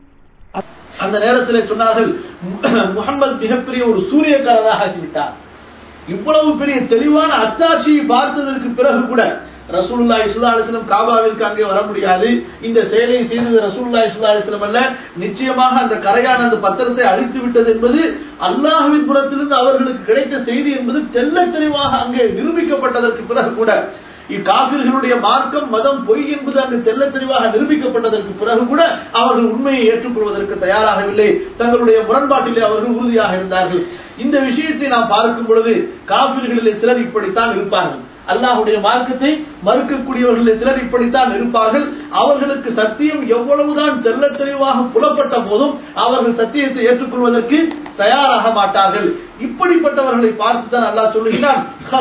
அந்த நேரத்தில் சொன்னார்கள் முகமது மிகப்பெரிய ஒரு சூரியக்காரராக ஆகிவிட்டார் இவ்வளவு பெரிய தெளிவான அத்தாட்சியை பார்த்ததற்கு பிறகு கூட ரசூலுல்லா இஸ்லா அலிஸ்லம் காபாவிற்கு அங்கே வர முடியாது இந்த செயலை செய்தது ரசூலுல்லா இஸ்லா அலிஸ்லம் அல்ல நிச்சயமாக அந்த கரையான அந்த பத்திரத்தை அழித்து விட்டது என்பது அல்லாஹுவின் புறத்திலிருந்து அவர்களுக்கு கிடைத்த செய்தி என்பது தெல்ல தெளிவாக அங்கே நிரூபிக்கப்பட்டதற்கு பிறகு கூட இக்காபிர்களுடைய மார்க்கம் மதம் பொய் என்பது அங்கு தெல்ல தெளிவாக நிரூபிக்கப்பட்டதற்கு பிறகு கூட அவர்கள் உண்மையை ஏற்றுக்கொள்வதற்கு தயாராகவில்லை தங்களுடைய முரண்பாட்டிலே அவர்கள் உறுதியாக இருந்தார்கள் இந்த விஷயத்தை நாம் பார்க்கும் பொழுது காபிர்களிலே சிலர் இப்படித்தான் இருப்பார்கள் அல்லாஹுடைய மார்க்கத்தை மறுக்கக்கூடியவர்களில் சிலர் இப்படித்தான் இருப்பார்கள் அவர்களுக்கு சத்தியம் எவ்வளவுதான் தெல்ல தெளிவாக புலப்பட்ட போதும் அவர்கள் சத்தியத்தை ஏற்றுக்கொள்வதற்கு தயாராக மாட்டார்கள் இப்படிப்பட்டவர்களை பார்த்துதான் அல்லாஹ் சொல்லுகிறான்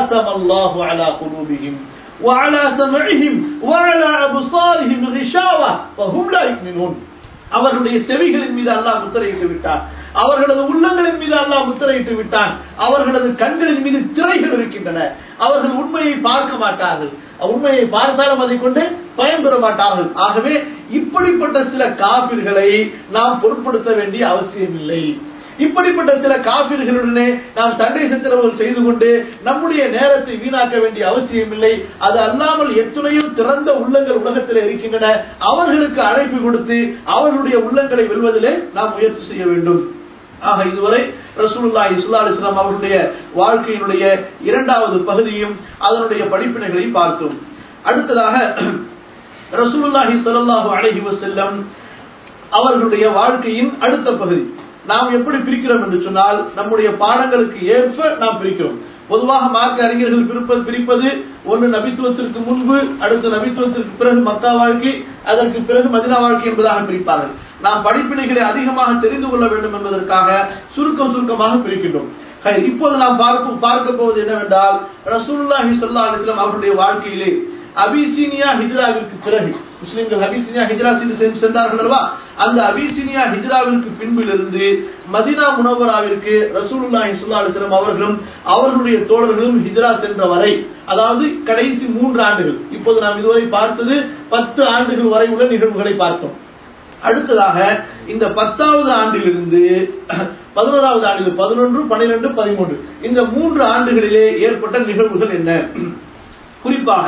وعلى سمعهم وعلى أبصارهم غشاوة فهم لا يؤمنون அவர்களுடைய செவிகளின் மீது அல்லாஹ் முத்திரையிட்டு விட்டார் அவர்களது உள்ளங்களின் மீது அல்லாஹ் முத்திரையிட்டு விட்டான் அவர்களது கண்களின் மீது திரைகள் இருக்கின்றன அவர்கள் உண்மையை பார்க்க மாட்டார்கள் உண்மையை பார்த்தாலும் அதை கொண்டு பயன்பெற மாட்டார்கள் ஆகவே இப்படிப்பட்ட சில காபிர்களை நாம் பொருட்படுத்த வேண்டிய அவசியம் இல்லை இப்படிப்பட்ட சில காபிர்களுடனே நாம் சண்டை சச்சரவுகள் செய்து கொண்டு நம்முடைய நேரத்தை வீணாக்க வேண்டிய அவசியம் இல்லை அது அல்லாமல் எத்தனையோ திறந்த உள்ளங்கள் உலகத்தில் இருக்கின்றன அவர்களுக்கு அழைப்பு கொடுத்து அவர்களுடைய உள்ளங்களை வெல்வதிலே நாம் முயற்சி செய்ய வேண்டும் ஆக இதுவரை ரசூலுல்லா இஸ்லா அலிஸ்லாம் அவர்களுடைய வாழ்க்கையினுடைய இரண்டாவது பகுதியும் அதனுடைய படிப்பினைகளையும் பார்த்தோம் அடுத்ததாக ரசூலுல்லாஹி ஸல்லல்லாஹு அலைஹி வஸல்லம் அவர்களுடைய வாழ்க்கையின் அடுத்த பகுதி நாம் எப்படி பிரிக்கிறோம் என்று சொன்னால் நம்முடைய பாடங்களுக்கு ஏற்ப நாம் பிரிக்கிறோம் பொதுவாக மார்க்க அறிஞர்கள் பிரிப்பது பிரிப்பது ஒன்று நபித்துவத்திற்கு முன்பு அடுத்து நபித்துவத்திற்கு பிறகு மக்கா வாழ்க்கை அதற்கு பிறகு மதினா வாழ்க்கை என்பதாக பிரிப்பார்கள் நாம் படிப்பினைகளை அதிகமாக தெரிந்து கொள்ள வேண்டும் என்பதற்காக சுருக்கம் சுருக்கமாக பிரிக்கின்றோம் இப்போது நாம் பார்க்க பார்க்க போவது என்னவென்றால் ரசூலுல்லாஹி ஸல்லல்லாஹு அலைஹி வஸல்லம் அவருடைய வாழ்க்கையிலே அபிசீனியா ஹிஜ்ராவிற்கு பிறகு முஸ்லிம்கள் அபிசீனியா ஹிஜ்ரா செய்து சென்றார்கள் அல்லவா அந்த அபிசீனியா ஹிஜ்ராவிற்கு பின்பிலிருந்து மதினா முனவராவிற்கு ரசூலுல்லாஹி ஸல்லல்லாஹு அலைஹி வஸல்லம் அவர்களும் அவர்களுடைய தோழர்களும் ஹிஜ்ரா சென்ற வரை அதாவது கடைசி மூன்று ஆண்டுகள் இப்போது நாம் இதுவரை பார்த்தது பத்து ஆண்டுகள் வரை உள்ள நிகழ்வுகளை பார்த்தோம் அடுத்ததாக இந்த பத்தாவது ஆண்டிலிருந்து பதினோராவது ஆண்டில் பதினொன்று பனிரெண்டு பதிமூன்று இந்த மூன்று ஆண்டுகளிலே ஏற்பட்ட நிகழ்வுகள் என்ன குறிப்பாக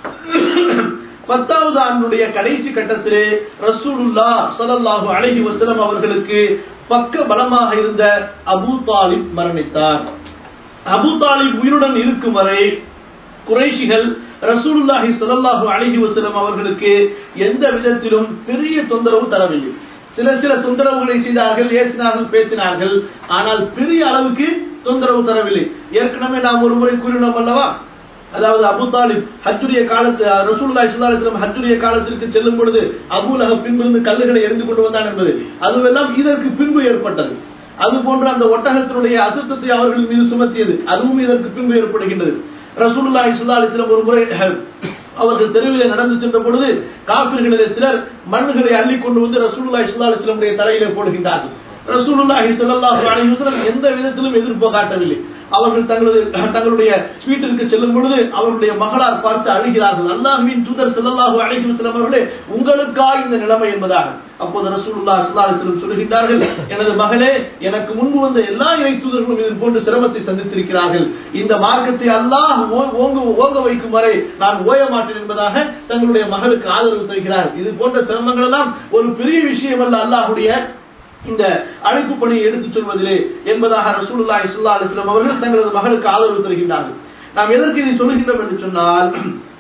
பத்தாவது ஆண்டுடைய கடைசி கட்டத்திலே ரசூலுல்லா சலல்லாஹு அழகி வசலம் அவர்களுக்கு பக்க பலமாக இருந்த அபு தாலிப் மரணித்தார் அபு தாலிப் உயிருடன் இருக்கும் வரை குறைஷிகள் ரசூலுல்லாஹி சலல்லாஹு அழகி வசலம் அவர்களுக்கு எந்த விதத்திலும் பெரிய தொந்தரவு தரவில்லை சில சில தொந்தரவுகளை செய்தார்கள் ஏசினார்கள் பேசினார்கள் ஆனால் பெரிய அளவுக்கு தொந்தரவு தரவில்லை ஏற்கனவே நாம் ஒரு முறை கூறினோம் அல்லவா அதாவது அபு தாலிப் ஹஜ்ஜுடைய காலத்து ரசூல்லா இஸ்லாம் ஹஜ்ஜுடைய காலத்திற்கு செல்லும் பொழுது அபு லஹப் பின்பிருந்து கல்லுகளை எரிந்து கொண்டு வந்தான் என்பது அதுவெல்லாம் இதற்கு பின்பு ஏற்பட்டது அது போன்ற அந்த ஒட்டகத்தினுடைய அசுத்தத்தை அவர்கள் மீது சுமத்தியது அதுவும் இதற்கு பின்பு ஏற்படுகின்றது ரசூலுல்லா இஸ்லா அலிஸ்லாம் ஒரு முறை அவர்கள் தெருவிலே நடந்து சென்ற பொழுது காப்பிர்களிலே சிலர் மண்ணுகளை அள்ளி கொண்டு வந்து ரசூலுல்லா இஸ்லா அலிஸ்லமுடைய தலையிலே போடுகின்றார்கள் ரசூலுல்லாஹி ஸல்லல்லாஹு அலைஹி வஸல்லம் எந்த விதத்திலும் எதிர்ப்பு காட்டவில்லை அவர்கள் தங்களது தங்களுடைய வீட்டிற்கு செல்லும் பொழுது அவர்களுடைய மகளார் பார்த்து அழுகிறார்கள் அல்லாஹ்வின் தூதர் ஸல்லல்லாஹு அலைஹி வஸல்லம் அவர்களே உங்களுக்கா இந்த நிலைமை என்பதாக அப்போது ரசூலுல்லாஹி ஸல்லல்லாஹு அலைஹி வஸல்லம் சொல்கின்றார்கள் எனது மகளே எனக்கு முன்பு வந்த எல்லா இறை தூதர்களும் இது போன்ற சிரமத்தை சந்தித்திருக்கிறார்கள் இந்த மார்க்கத்தை அல்லாஹ் ஓ- ஓங்க ஓங்க வைக்கும் வரை நான் ஓய மாட்டேன் என்பதாக தங்களுடைய மகளுக்கு ஆதரவு தருகிறார் இது போன்ற சிரமங்கள் எல்லாம் ஒரு பெரிய விஷயம் அல்ல அல்லாஹ்வுடைய இந்த அழைப்பு பணியை எடுத்துச் சொல்வதிலே என்பதாக ரசூலுல்லாஹி ஸல்லல்லாஹு அலைஹி வஸல்லம் அவர்கள் தங்களது மகளுக்கு ஆதரவு தருகின்றார்கள் நாம் எதற்கு இதை சொல்கின்றோம் என்று சொன்னால்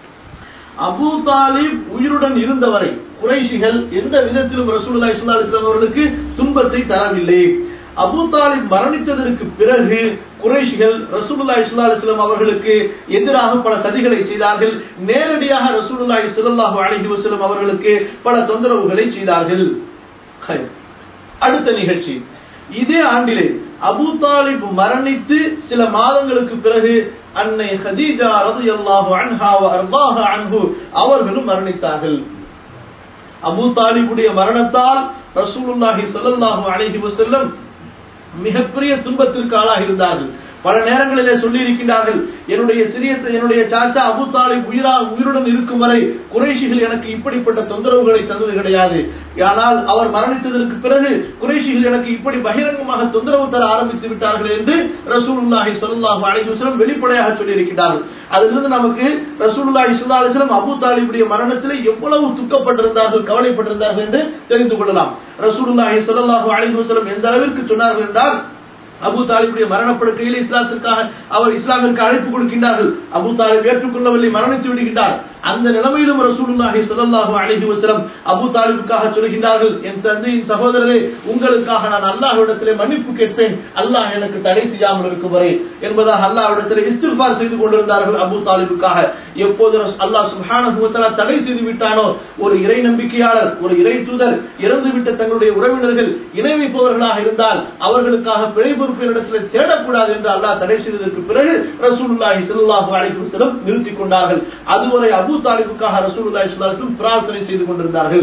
அபூ தாலிப் உயிருடன் இருந்தவரை குறைஷிகள் எந்த விதத்திலும் ரசூலுல்லாஹி ஸல்லல்லாஹு அலைஹி வஸல்லம் அவர்களுக்கு துன்பத்தை தரவில்லை அபூ தாலிப் மரணித்ததற்கு பிறகு குறைஷிகள் ரசூலுல்லாஹி ஸல்லல்லாஹு அலைஹி வஸல்லம் அவர்களுக்கு எதிராக பல சதிகளை செய்தார்கள் நேரடியாக ரசூலுல்லாஹி ஸல்லல்லாஹு அலைஹி வஸல்லம் அவர்களுக்கு பல தொந்தரவுகளை செய்தார்கள் ஹை. அடுத்த நிகழ்ச்சி இதே ஆண்டிலே அபூ தாலிப் மரணித்து சில மாதங்களுக்கு பிறகு அன்னை ஹதீஜா ரலியல்லாஹு அன்ஹா வ அர்தாஹா அன்ஹு அவர்களும் மரணித்தார்கள் அபூ தாலிபுடைய மரணத்தால் ரசூலுல்லாஹி ஸல்லல்லாஹு அலைஹி வஸல்லம் மிகப்பெரிய துன்பத்திற்கு ஆளாகி இருந்தார்கள் பல நேரங்களிலே சொல்லி இருக்கின்றார்கள் என்னுடைய சிறிய என்னுடைய சாச்சா அபு தாலிப் உயிரா உயிருடன் இருக்கும் வரை குறைஷிகள் எனக்கு இப்படிப்பட்ட தொந்தரவுகளை தந்தது கிடையாது ஆனால் அவர் மரணித்ததற்கு பிறகு குறைஷிகள் எனக்கு இப்படி பகிரங்கமாக தொந்தரவு தர ஆரம்பித்து விட்டார்கள் என்று ரசூலுல்லாஹி ஸல்லல்லாஹு அலைஹி வஸல்லம் வெளிப்படையாக சொல்லி இருக்கின்றார்கள் அதிலிருந்து நமக்கு ரசூலுல்லாஹி ஸல்லல்லாஹு அலைஹி வஸல்லம் அபூ தாலிபுடைய மரணத்திலே எவ்வளவு துக்கப்பட்டிருந்தார்கள் கவலைப்பட்டிருந்தார்கள் என்று தெரிந்து கொள்ளலாம் ரசூலுல்லாஹி ஸல்லல்லாஹு அலைஹி வஸல்லம் எந்த அளவிற்கு சொன்னார்கள் என்றால் அபு தாலிபுடைய மரணப்படுக்கையில் இஸ்லாத்திற்காக அவர் இஸ்லாமிற்கு அழைப்பு கொடுக்கின்றார்கள் அபு தாலிப் ஏற்றுக்கொள்ளவில்லை மரணித்து விடுகின்றார் அந்த நிலைமையிலும் ரசூலுல்லாஹி ஸல்லல்லாஹு அலைஹி வஸல்லம் அபு தாலிபுக்காக சொல்கின்றார்கள் என் தந்தையின் சகோதரரே உங்களுக்காக நான் அல்லாஹ்விடத்திலே மன்னிப்பு கேட்பேன் அல்லாஹ் எனக்கு தடை செய்யாமல் இருக்கும் வரை என்பதாக அல்லாஹ்விடத்திலே இஸ்திக்பார் செய்து கொண்டிருந்தார்கள் அபு தாலிபுக்காக எப்போது ரஸ்- அல்லாஹ் சுப்ஹானஹு வ தஆலா தடை செய்து விட்டானோ ஒரு இறை நம்பிக்கையாளர் ஒரு இறை தூதர் இறந்துவிட்ட தங்களுடைய உறவினர்கள் இணை வைப்பவர்களாக இருந்தால் அவர்களுக்காக பிழை பொறுப்பினிடத்தில் தேடக்கூடாது என்று அல்லாஹ் தடை செய்ததற்கு பிறகு ரசூலுல்லாஹி ஸல்லல்லாஹு அலைஹி வஸல்லம் நிறுத்திக் கொண்டார்கள் அதுவரை அபூ தாலிபுக்காக ரசூலுல்லாஹி ஸல்லல்லாஹு அலைஹி வஸல்லம் பிரார்த்தனை செய்து கொண்டிருந்தார்கள்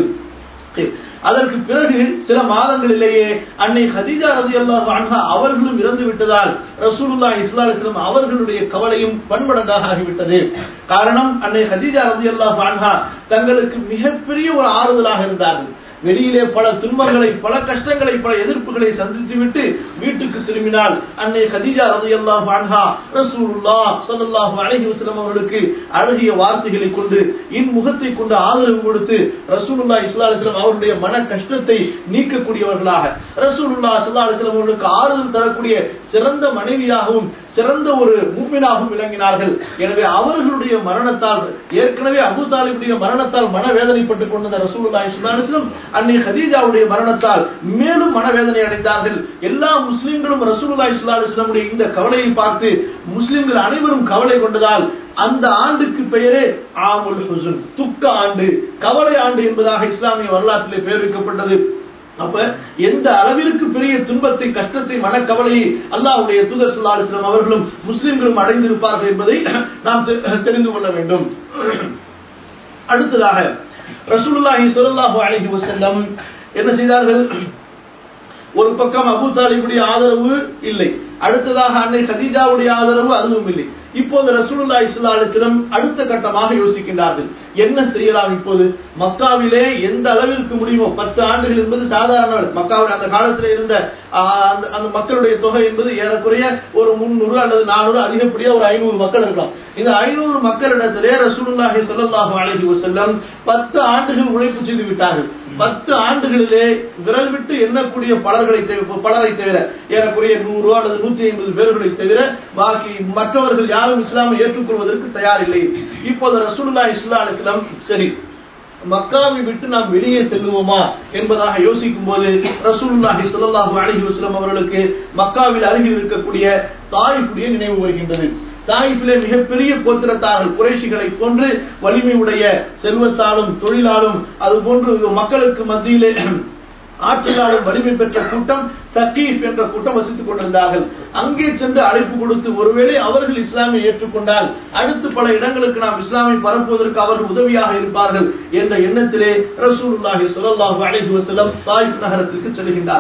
அதற்கு பிறகு சில மாதங்களிலேயே அன்னை ஹதீஜா ரலியல்லாஹு அன்ஹா அவர்களும் இறந்து விட்டதால் ரசூலுல்லாஹி ஸல்லல்லாஹு அலைஹி வஸல்லம் அவர்களுடைய கவலையும் பன்மடங்காக ஆகிவிட்டது காரணம் அன்னை ஹதீஜா ரலியல்லாஹு அன்ஹா தங்களுக்கு மிகப்பெரிய ஒரு ஆறுதலாக இருந்தார்கள் வெளியிலே பல துன்பங்களை பல கஷ்டங்களை பல எதிர்ப்புகளை சந்தித்து விட்டு வீட்டுக்கு திரும்பினால் அன்னை ஹதீஜா ரலியல்லாஹு அன்ஹா ரசூலுல்லாஹ் ஸல்லல்லாஹு அலைஹி வஸல்லம் அவர்களுக்கு அழகிய வார்த்தைகளை கொண்டு இன்முகத்தை கொண்டு ஆதரவு கொடுத்து ரசூலுல்லாஹ் ஸல்லல்லாஹு அலைஹி வஸல்லம் அவருடைய மன கஷ்டத்தை நீக்கக்கூடியவர்களாக ரசூலுல்லாஹ் ஸல்லல்லாஹு அலைஹி வஸல்லம் அவர்களுக்கு ஆறுதல் தரக்கூடிய சிறந்த மனைவியாகவும் சிறந்த ஒரு மூமினாகவும் விளங்கினார்கள் எனவே அவர்களுடைய மரணத்தால் ஏற்கனவே அபூ தாலிபுடைய மரணத்தால் மனவேதனைப்பட்டுக் கொண்டிருந்த ரசூலுல்லாஹி ஸல்லல்லாஹு அலைஹி வஸல்லம் அன்னை ஹதீஜாவுடைய மரணத்தால் மேலும் மனவேதனை அடைந்தார்கள் எல்லா முஸ்லிம்களும் ரசூலுல்லாஹி ஸல்லல்லாஹு அலைஹி வஸல்லமுடைய இந்த கவலையை பார்த்து முஸ்லிம்கள் அனைவரும் கவலை கொண்டதால் அந்த ஆண்டுக்கு பெயரே ஆமுல் ஹுசுன் துக்க ஆண்டு கவலை ஆண்டு என்பதாக இஸ்லாமிய வரலாற்றிலே பெயர் வைக்கப்பட்டது அப்ப எந்த அளவிற்கு பெரிய துன்பத்தை கஷ்டத்தை மனக்கவலையை அல்லாஹ்வுடைய தூதர் ஸல்லல்லாஹு அலைஹி வஸல்லம் அவர்களும் முஸ்லிம்களும் அடைந்திருப்பார்கள் என்பதை நாம் தெ- தெரிந்து கொள்ள வேண்டும் அடுத்ததாக ரசூலுல்லாஹி ஸல்லல்லாஹு அலைஹி வஸல்லம் என்ன செய்தார்கள் ஒரு பக்கம் அபூ தாலிபுடைய ஆதரவு இல்லை அடுத்ததாக அன்னை ஹதீஜாவுடைய ஆதரவு அதுவும் இல்லை இப்போது ரசூலுல்லாஹி ஸல்லல்லாஹு அலைஹி வஸல்லம் அடுத்த கட்டமாக யோசிக்கின்றார்கள் என்ன செய்யலாம் இப்போது மக்காவிலே எந்த அளவிற்கு முடியுமோ பத்து ஆண்டுகள் என்பது சாதாரண மக்காவில் அந்த காலத்தில் இருந்த ஆ, அந்த அந்த மக்களுடைய தொகை என்பது ஏறக்குறைய ஒரு முன்னூறு அல்லது நானூறு அதிகப்படியா ஒரு ஐநூறு மக்கள் இருக்கலாம் இந்த ஐநூறு மக்களிடத்திலே ரசூலுல்லாஹி ஸல்லல்லாஹு அலைஹி வஸல்லம் பத்து ஆண்டுகள் உழைப்பு செய்து விட்டார்கள் பத்து ஆண்டுகளிலே விரல் விட்டு எண்ணக்கூடிய பலர்களை தவிர- பலரை தவிர ஏறக்குறைய நூறு அல்லது நூத்தி ஐம்பது பேர்களை தவிர பாக்கி மற்றவர்கள் யாரும் இஸ்லாமை ஏற்றுக்கொள்வதற்கு தயாரில்லை இப்போது ரசூலுல்லாஹி ஸல்லல்லாஹு அலைஹி வஸல்லம் சரி மக்காவை விட்டு நாம் வெளியே செல்லுவோமா என்பதாக யோசிக்கும் போது ரசூலுல்லாஹி ஸல்லல்லாஹு அலைஹி வஸல்லம் அவர்களுக்கு மக்காவில் அருகில் இருக்கக்கூடிய தாயிஃபுடைய நினைவு வருகின்றது தாயிஃபிலே மிகப்பெரிய கோத்திரத்தார்கள் குறைஷிகளை போன்று வலிமை உடைய செல்வத்தாலும் தொழிலாலும் அதுபோன்று மக்களுக்கு மத்தியிலே ஆட்சியாளர் வலிமை பெற்ற கூட்டம் தக்கீப் என்ற கூட்டம் வசித்துக் கொண்டிருந்தார்கள் அங்கே சென்று அழைப்பு கொடுத்து ஒருவேளை அவர்கள் இஸ்லாமை ஏற்றுக்கொண்டால் அடுத்து பல இடங்களுக்கு நாம் இஸ்லாமை பரப்புவதற்கு அவர்கள் உதவியாக இருப்பார்கள் என்ற எண்ணத்திலே ரசூலுல்லாஹி ஸல்லல்லாஹு அலைஹி வஸல்லம் தாயிப் நகரத்திற்கு செல்கின்றார்கள்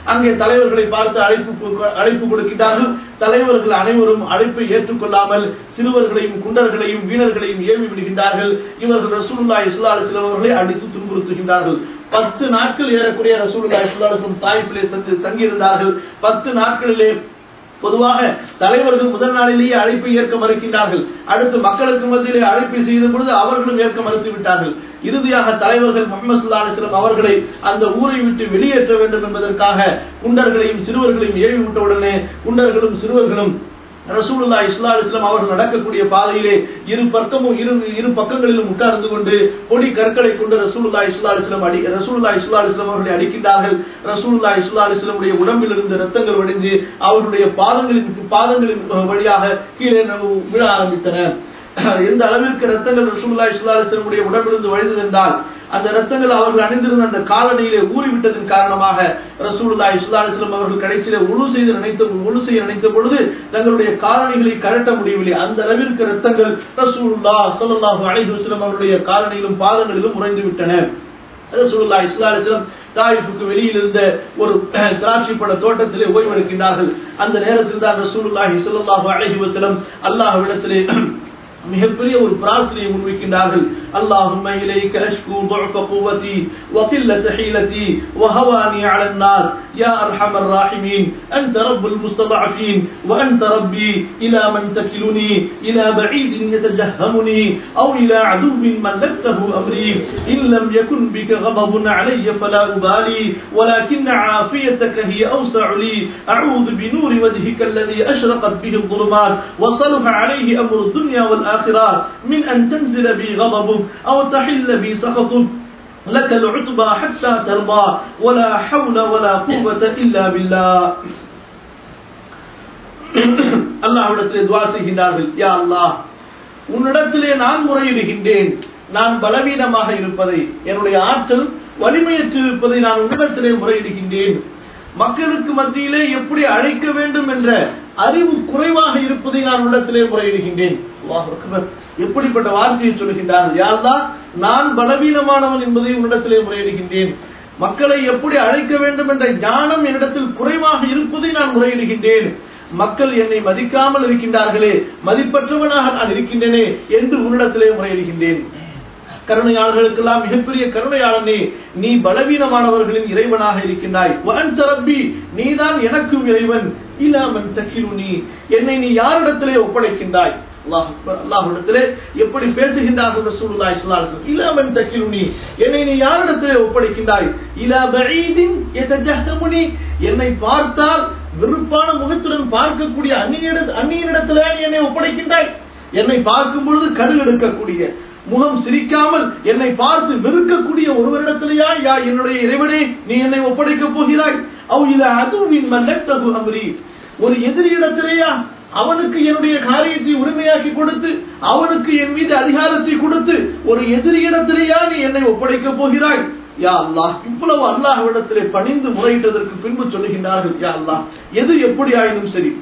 அங்கே தலைவர்களை பார்த்து அழைப்பு கு- அழைப்பு கொடுக்கின்றார்கள் தலைவர்கள் அனைவரும் அழைப்பை ஏற்றுக்கொள்ளாமல் சிறுவர்களையும் குண்டர்களையும் வீணர்களையும் ஏவி விடுகின்றார்கள் இவர்கள் ரசூலுல்லாஹி ஸல்லல்லாஹு அலைஹி வஸல்லம் அவர்களை அடித்து துன்புறுத்துகின்றார்கள் பத்து நாட்கள் ஏறக்கூடிய ரசூலுல்லாஹி ஸல்லல்லாஹு அலைஹி வஸல்லம் தாயிஃபிலே சென்று தங்கியிருந்தார்கள் பத்து நாட்களிலே பொதுவாக தலைவர்கள் முதல் நாளிலேயே அழைப்பை ஏற்க மறுக்கின்றார்கள் அடுத்து மக்களுக்கு மத்தியிலே அழைப்பை செய்த பொழுது அவர்களும் ஏற்க மறுத்து விட்டார்கள் இறுதியாக தலைவர்கள் முகமது ஸல்லல்லாஹு அலைஹி வஸல்லம் அவர்களை அந்த ஊரை விட்டு வெளியேற்ற வேண்டும் என்பதற்காக குண்டர்களையும் சிறுவர்களையும் ஏவி விட்டவுடனே குண்டர்களும் சிறுவர்களும் ரசூலுல்லா இஸ்லா இஸ்லாம் அவர்கள் நடக்கக்கூடிய பாதையிலே இரு பக்கமும் இரு இரு பக்கங்களிலும் உட்கார்ந்து கொண்டு பொடி கற்களை கொண்டு ரசூலுல்லா இஸ்லா இஸ்லாம் அடி ரசூலுல்லா இஸ்லா இஸ்லாம் அவர்களை அடிக்கின்றார்கள் ரசூலுல்லா இஸ்லா இஸ்லாமுடைய உடம்பில் இருந்து ரத்தங்கள் வடிந்து அவருடைய பாதங்களின் பாதங்களின் வழியாக கீழே விழ ஆரம்பித்தன எந்த அளவிற்கு ரத்தங்கள் ரசூலுல்லா இஸ்லா இஸ்லாமுடைய உடம்பிலிருந்து வழிந்தது என்றால் அந்த ரத்தங்கள் அவர்கள் அணிந்திருந்த அந்த காலணியிலே ஊறிவிட்டதன் காரணமாக ரசூலுல்லா இஸ்லா இஸ்லாம் அவர்கள் கடைசியில உழு செய்து நினைத்த உழு செய்ய நினைத்த பொழுது தங்களுடைய காலணிகளை கழட்ட முடியவில்லை அந்த அளவிற்கு ரத்தங்கள் ரசூலுல்லா ஸல்லல்லாஹு அலைஹி வஸல்லம் அவருடைய காலணியிலும் பாதங்களிலும் உறைந்து விட்டன ரசூலுல்லா இஸ்லா அலிஸ்லாம் தாயிஃபுக்கு வெளியில் இருந்த ஒரு திராட்சை பழ தோட்டத்திலே ஓய்வெடுக்கின்றார்கள் அந்த நேரத்தில் தான் ரசூலுல்லாஹி ஸல்லல்லாஹு அலைஹி வஸல்லம் அல்லாஹ்விடத்திலே மிகப்பெரிய ஒரு பிரார்த்தனையை முன்வைக்கின்றார்கள் اللهم إليك أشكو ضعف قوتي وقلة حيلتي وهواني على الناس يا أرحم الراحمين أنت رب المستضعفين وأنت ربي إلى من تكلني إلى بعيد يتجهمني أو إلى عدو ملكته أمري إن لم يكن بك غضب علي فلا أبالي ولكن عافيتك هي أوسع لي أعوذ بنور وجهك الذي أشرقت به الظلمات وصلح عليه أمر الدنيا والآخرة من أن تنزل بي غضبك أو تحل بي سخطك لك العتبى حتى ترضى ولا حول ولا قوة إلا بالله அல்லாஹ்விடத்திலே துவா செய்கின்றார்கள் யா அல்லாஹ் உன்னிடத்திலே நான் முறையிடுகின்றேன் நான் பலவீனமாக இருப்பதை என்னுடைய ஆற்றல் வலிமையற்று இருப்பதை நான் உன்னிடத்திலே முறையிடுகின்றேன் மக்களுக்கு மத்தியிலே எப்படி அழைக்க வேண்டும் என்ற அறிவு குறைவாக இருப்பதை நான் உள்ளத்திலே முறையிடுகின்றேன் அல்லாஹ் அக்பர். எப்படிப்பட்ட வார்த்தையை சொல்கின்றார்கள் யார்தான் நான் பலவீனமானவன் என்பதை உன்னிடத்திலே முறையிடுகின்றேன் மக்களை எப்படி அழைக்க வேண்டும் என்ற ஞானம் என்னிடத்தில் குறைவாக இருப்பதை நான் முறையிடுகின்றேன் மக்கள் என்னை மதிக்காமல் இருக்கின்றார்களே மதிப்பற்றவனாக நான் இருக்கின்றேனே என்று உன்னிடத்திலே முறையிடுகின்றேன் கருணையாளர்களுக்கெல்லாம் மிகப்பெரிய கருணையாளனே நீ பலவீனமானவர்களின் இறைவனாக இருக்கின்றாய் வன் தரப்பி நீதான் எனக்கும் இறைவன் இலாமன் தக்கிலுனி என்னை நீ யாரிடத்திலே ஒப்படைக்கின்றாய் அல்லாஹ் அக்பர். அல்லாஹ்விடத்திலே எப்படி பேசுகின்றார்கள் ரசூலுல்லாஹி ஸல்லல்லாஹு அலைஹி வஸல்லம் இலாமன் தக்கிலுனி என்னை நீ யாரிடத்திலே ஒப்படைக்கின்றாய் இலா பஈதின் யதஜஹமுனி என்னை பார்த்தால் விருப்பான முகத்துடன் பார்க்கக்கூடிய அந்நிய அந்நியனிடத்திலே நீ என்னை ஒப்படைக்கின்றாய் என்னை பார்க்கும் பொழுது கடுகு எடுக்கக்கூடிய முகம் சிரிக்காமல் என்னை பார்த்து வெறுக்கக்கூடிய ஒருவரிடத்திலேயா யா என்னுடைய இறைவனே நீ என்னை ஒப்படைக்கப் போகிறாய் அவ் இத அதுவின் மல்லத்தகு அமரி ஒரு எதிரியிடத்திலேயா அவனுக்கு என்னுடைய காரியத்தை உரிமையாக்கி கொடுத்து அவனுக்கு என் மீது அதிகாரத்தை கொடுத்து ஒரு எதிரியிடத்திலேயா நீ என்னை ஒப்படைக்கப் போகிறாய் யா அல்லாஹ் இவ்வளவு அல்லாஹ்விடத்திலே பணிந்து முறையிட்டதற்கு பின்பு சொல்லுகின்றார்கள் யா அல்லாஹ் எது எப்படி ஆயினும் சரி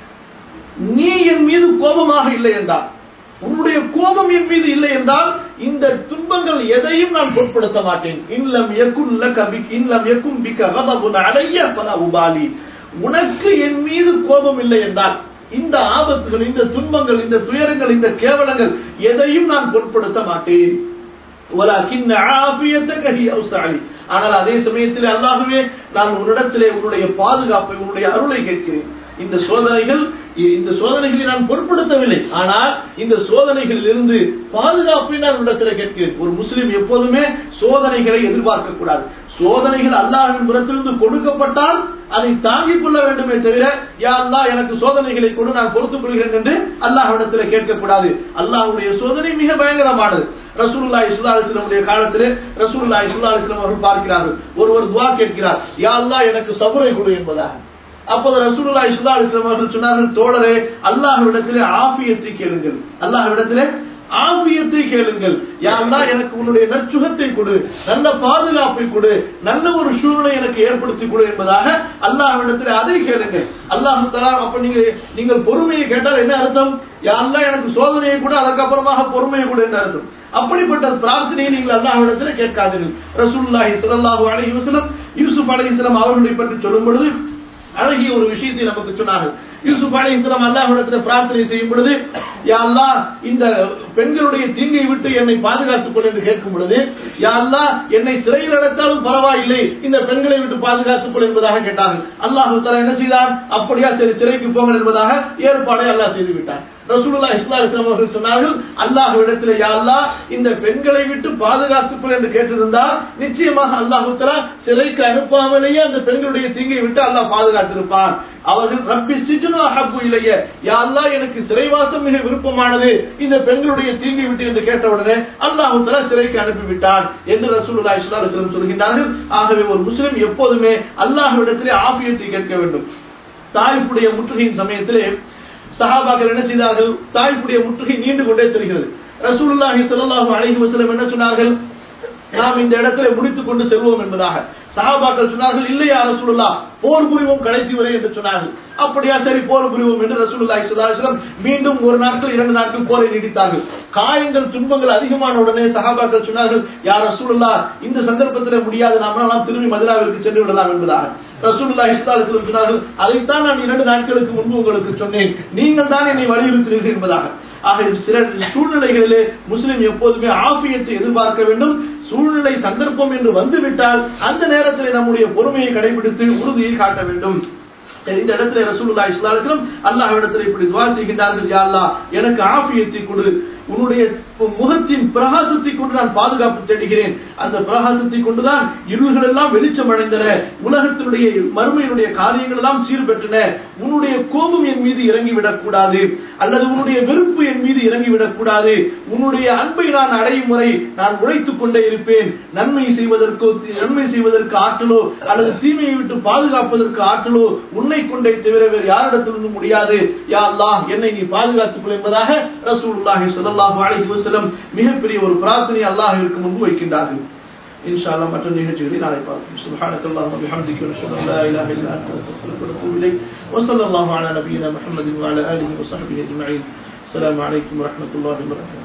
நீ என் மீது கோபமாக இல்லை என்றால் உன்னுடைய கோபம் என் மீது இல்லை என்றால் இந்த துன்பங்கள் எதையும் நான் பொருட்படுத்த மாட்டேன் இன்னலம் எக்கும் லக இன்னலம் எக்கும் பிக்க கதபுன் அடைய பல உபாலி உனக்கு என் மீது கோபம் இல்லை என்றால் இந்த ஆபத்துகள் இந்த துன்பங்கள் இந்த துயரங்கள் இந்த கேவலங்கள் எதையும் நான் பொருட்படுத்த மாட்டேன் வலாக்கின் ஆஃபியத்தக ஹி அவ்ஸஅலி ஆனால் அதே சமயத்தில் அல்லாஹ்வே நான் உன்னிடத்திலே உன்னுடைய பாதுகாப்பை உன்னுடைய அருளை கேட்கிறேன் இந்த சோதனைகள் இந்த சோதனைகளை நான் பொருட்படுத்தவில்லை ஆனால் இந்த சோதனைகளில் இருந்து பாதுகாப்பை நான் உன்னிடத்திலே கேட்கிறேன் ஒரு முஸ்லிம் எப்போதுமே சோதனைகளை எதிர்பார்க்க கூடாது சோதனைகள் அல்லாஹின் புறத்திலிருந்து கொடுக்கப்பட்டால் அதை தாங்கிக் கொள்ள வேண்டுமே தவிர யா அல்லாஹ் எனக்கு சோதனைகளை கொண்டு நான் பொறுத்துக் கொள்கிறேன் என்று அல்லாஹ்விடத்தில் கேட்கக்கூடாது அல்லாஹ்வுடைய சோதனை மிக பயங்கரமானது ரசூலுல்லா இஸ்லா அலிஸ்லமுடைய காலத்திலே ரசூலுல்லா இஸ்லா அலிஸ்லாம் அவர்கள் பார்க்கிறார்கள் ஒருவர் துவா கேட்கிறார் யா அல்லாஹ் எனக்கு சபுரை கொடு என்பதாக அப்போது ரசூலுல்லா இஸ்லா அலிஸ்லாம் அவர்கள் சொன்னார்கள் தோழரே அல்லாஹ்விடத்திலே ஆபியத்தை கேளுங்கள் அல்லாஹ்விடத்திலே ஆபியத்தை கேளுங்கள் யாரெல்லாம் எனக்கு உன்னுடைய நற்சுகத்தை கொடு நல்ல பாதுகாப்பை கொடு நல்ல ஒரு சூழ்நிலை எனக்கு ஏற்படுத்தி கொடு என்பதாக அல்லாஹ்விடத்தில் அதை கேளுங்கள் அல்லாஹ் தலா அப்ப நீங்க நீங்கள் பொறுமையை கேட்டால் என்ன அர்த்தம் யாரெல்லாம் எனக்கு சோதனையை கூட அதற்கப்புறமாக பொறுமையை கூட என்ன அர்த்தம் அப்படிப்பட்ட பிரார்த்தனையை நீங்கள் அல்லாஹ்விடத்தில் கேட்காதீர்கள் ரசூலுல்லாஹி ஸல்லல்லாஹு அலைஹி வஸல்லம் யூசுப் அலைஹிஸ்ஸலாம் அவர்களை பற்றி சொல்லும் பொழுது அழகிய ஒரு விஷயத்தை நமக்கு சொன்னார்கள் யூசுப் அலி இஸ்லாம் அல்லாஹ்விடத்தில் பிரார்த்தனை செய்யும் பொழுது யா அல்லாஹ் இந்த பெண்களுடைய தீங்கை விட்டு என்னை பாதுகாத்துக் கொள் என்று கேட்கும் பொழுது யா அல்லாஹ் என்னை சிறையில் அடைத்தாலும் பரவாயில்லை இந்த பெண்களை விட்டு பாதுகாத்துக் கொள் என்பதாக கேட்டார்கள் அல்லாஹு தஆலா என்ன செய்தான் அப்படியா சரி சிறைக்கு போங்கள் என்பதாக ஏற்பாடை அல்லாஹ் செய்து விட்டார் ரசூலுல்லாஹி ஸல்லல்லாஹு அலைஹி வஸல்லம் அவர்கள் சொன்னார்கள் அல்லாஹ்விடத்தில் யா அல்லாஹ் இந்த பெண்களை விட்டு பாதுகாத்துக் கொள் என்று கேட்டிருந்தால் நிச்சயமாக அல்லாஹ் தஆலா சிறைக்கு அனுப்பாமலேயே அந்த பெண்களுடைய தீங்கை விட்டு அல்லாஹ் பாதுகாத்திருப்பான் அவர்கள் ரப்பி சிஜ்னு அஹப்பு இலைய யா அல்லாஹ் எனக்கு சிறைவாசம் மிக விருப்பமானது இந்த பெண்களுடைய தீங்கை விட்டு என்று கேட்டவுடனே அல்லாஹ் தஆலா சிறைக்கு அனுப்பிவிட்டான் என்று ரசூலுல்லாஹி ஸல்லல்லாஹு அலைஹி வஸல்லம் சொல்கின்றார்கள் ஆகவே ஒரு முஸ்லிம் எப்போதுமே அல்லாஹ்விடத்திலே ஆபியத்தை கேட்க வேண்டும் தாய்ப்புடைய முற்றுகையின் சமயத்திலே சஹாபாக்கள் என்ன செய்தார்கள் தாய்ப்புடைய முற்றுகை நீண்டு கொண்டே செல்கிறது ரசூலுல்லாஹி ஸல்லல்லாஹு அலைஹி வஸல்லம் என்ன சொன்னார்கள் நாம் இந்த இடத்துல முடித்துக் கொண்டு செல்வோம் என்பதாக சஹாபாக்கள் சொன்னார்கள் இல்லையா ரசூலுல்லா போர் புரிவோம் கடைசி வரை என்று சொன்னார்கள் அப்படியா சரி போர் புரிவோம் என்று ரசூலுல்லாஹி ஸல்லல்லாஹு அலைஹி வஸல்லம் மீண்டும் ஒரு நாட்கள் இரண்டு நாட்கள் போரை நீடித்தார்கள் காயங்கள் துன்பங்கள் அதிகமான உடனே சஹாபாக்கள் சொன்னார்கள் யார் ரசூலுல்லா இந்த சந்தர்ப்பத்தில் முடியாது நாமெல்லாம் திரும்பி மதினாவிற்கு சென்று விடலாம் என்பதாக ரசூலுல்லாஹி ஸல்லல்லாஹு அலைஹி வஸல்லம் சொன்னார்கள் அதைத்தான் நான் இரண்டு நாட்களுக்கு முன்பு உங்களுக்கு சொன்னேன் நீங்கள் தான் என்னை வலியுறுத்தினீர்கள் என்பதாக ஆக சில சூழ்நிலைகளிலே முஸ்லிம் எப்போதுமே ஆபியத்தை எதிர்பார்க்க வேண்டும் சூழ்நிலை சந்தர்ப்பம் என்று வந்துவிட்டால் அந்த நேரத்தில் நம்முடைய பொறுமையை கடைபிடித்து உறுதியை காட்ட வேண்டும் இந்த இடத்துல ரசூலுல்லாஹி ஸல்லல்லாஹு அலைஹி வஸல்லம் அல்லாஹ்விடத்தில் இப்படி துஆ செய்கின்றார்கள் யா அல்லாஹ் எனக்கு ஆஃபியத்தை கொடு உன்னுடைய முகத்தின் பிரகாசத்தை கொண்டு நான் பாதுகாப்பு தேடுகிறேன் அந்த பிரகாசத்தை கொண்டுதான் இருள்கள் எல்லாம் வெளிச்சம் அடைந்தன உலகத்தினுடைய மறுமையினுடைய காரியங்கள் எல்லாம் சீர்பெற்றன உன்னுடைய கோபம் என் மீது இறங்கிவிடக் கூடாது அல்லது உன்னுடைய வெறுப்பு என் மீது இறங்கிவிடக் கூடாது உன்னுடைய அன்பை நான் அடையும் முறை நான் உழைத்துக் கொண்டே இருப்பேன் நன்மை செய்வதற்கோ நன்மை செய்வதற்கு ஆற்றலோ அல்லது தீமையை விட்டு பாதுகாப்பதற்கு ஆற்றலோ உன்னை கொண்டே தவிர வேறு யாரிடத்திலிருந்து முடியாது யா அல்லாஹ் என்னை நீ பாதுகாத்துக் கொள் என்பதாக ரசூலுல்லாஹி ஸல்லல்லாஹு அலைஹி வஸல்லம் மிகப்பெரிய ஒரு பிரார்த்தனை அல்லாஹ்விற்கு முன்பு வைக்கின்றார்கள் இன்ஷா அல்லாஹ் மற்ற நிகழ்ச்சிகளை நாளை பார்ப்போம் சுப்ஹானக அல்லாஹும்ம பிஹம்திக வ நஷ்ஹது அன் லா இலாஹா இல்லா அன்த அஸ்தக்ஃபிருக வ அத்தூபு இலைக் வ ஸல்லல்லாஹு அலா நபியினா முஹம்மதின் வ அலா ஆலிஹி வ ஸஹ்பிஹி அஜ்மஈன் அஸ்ஸலாமு அலைக்கும் வ ரஹ்மத்துல்லாஹி வ பரகாத்துஹு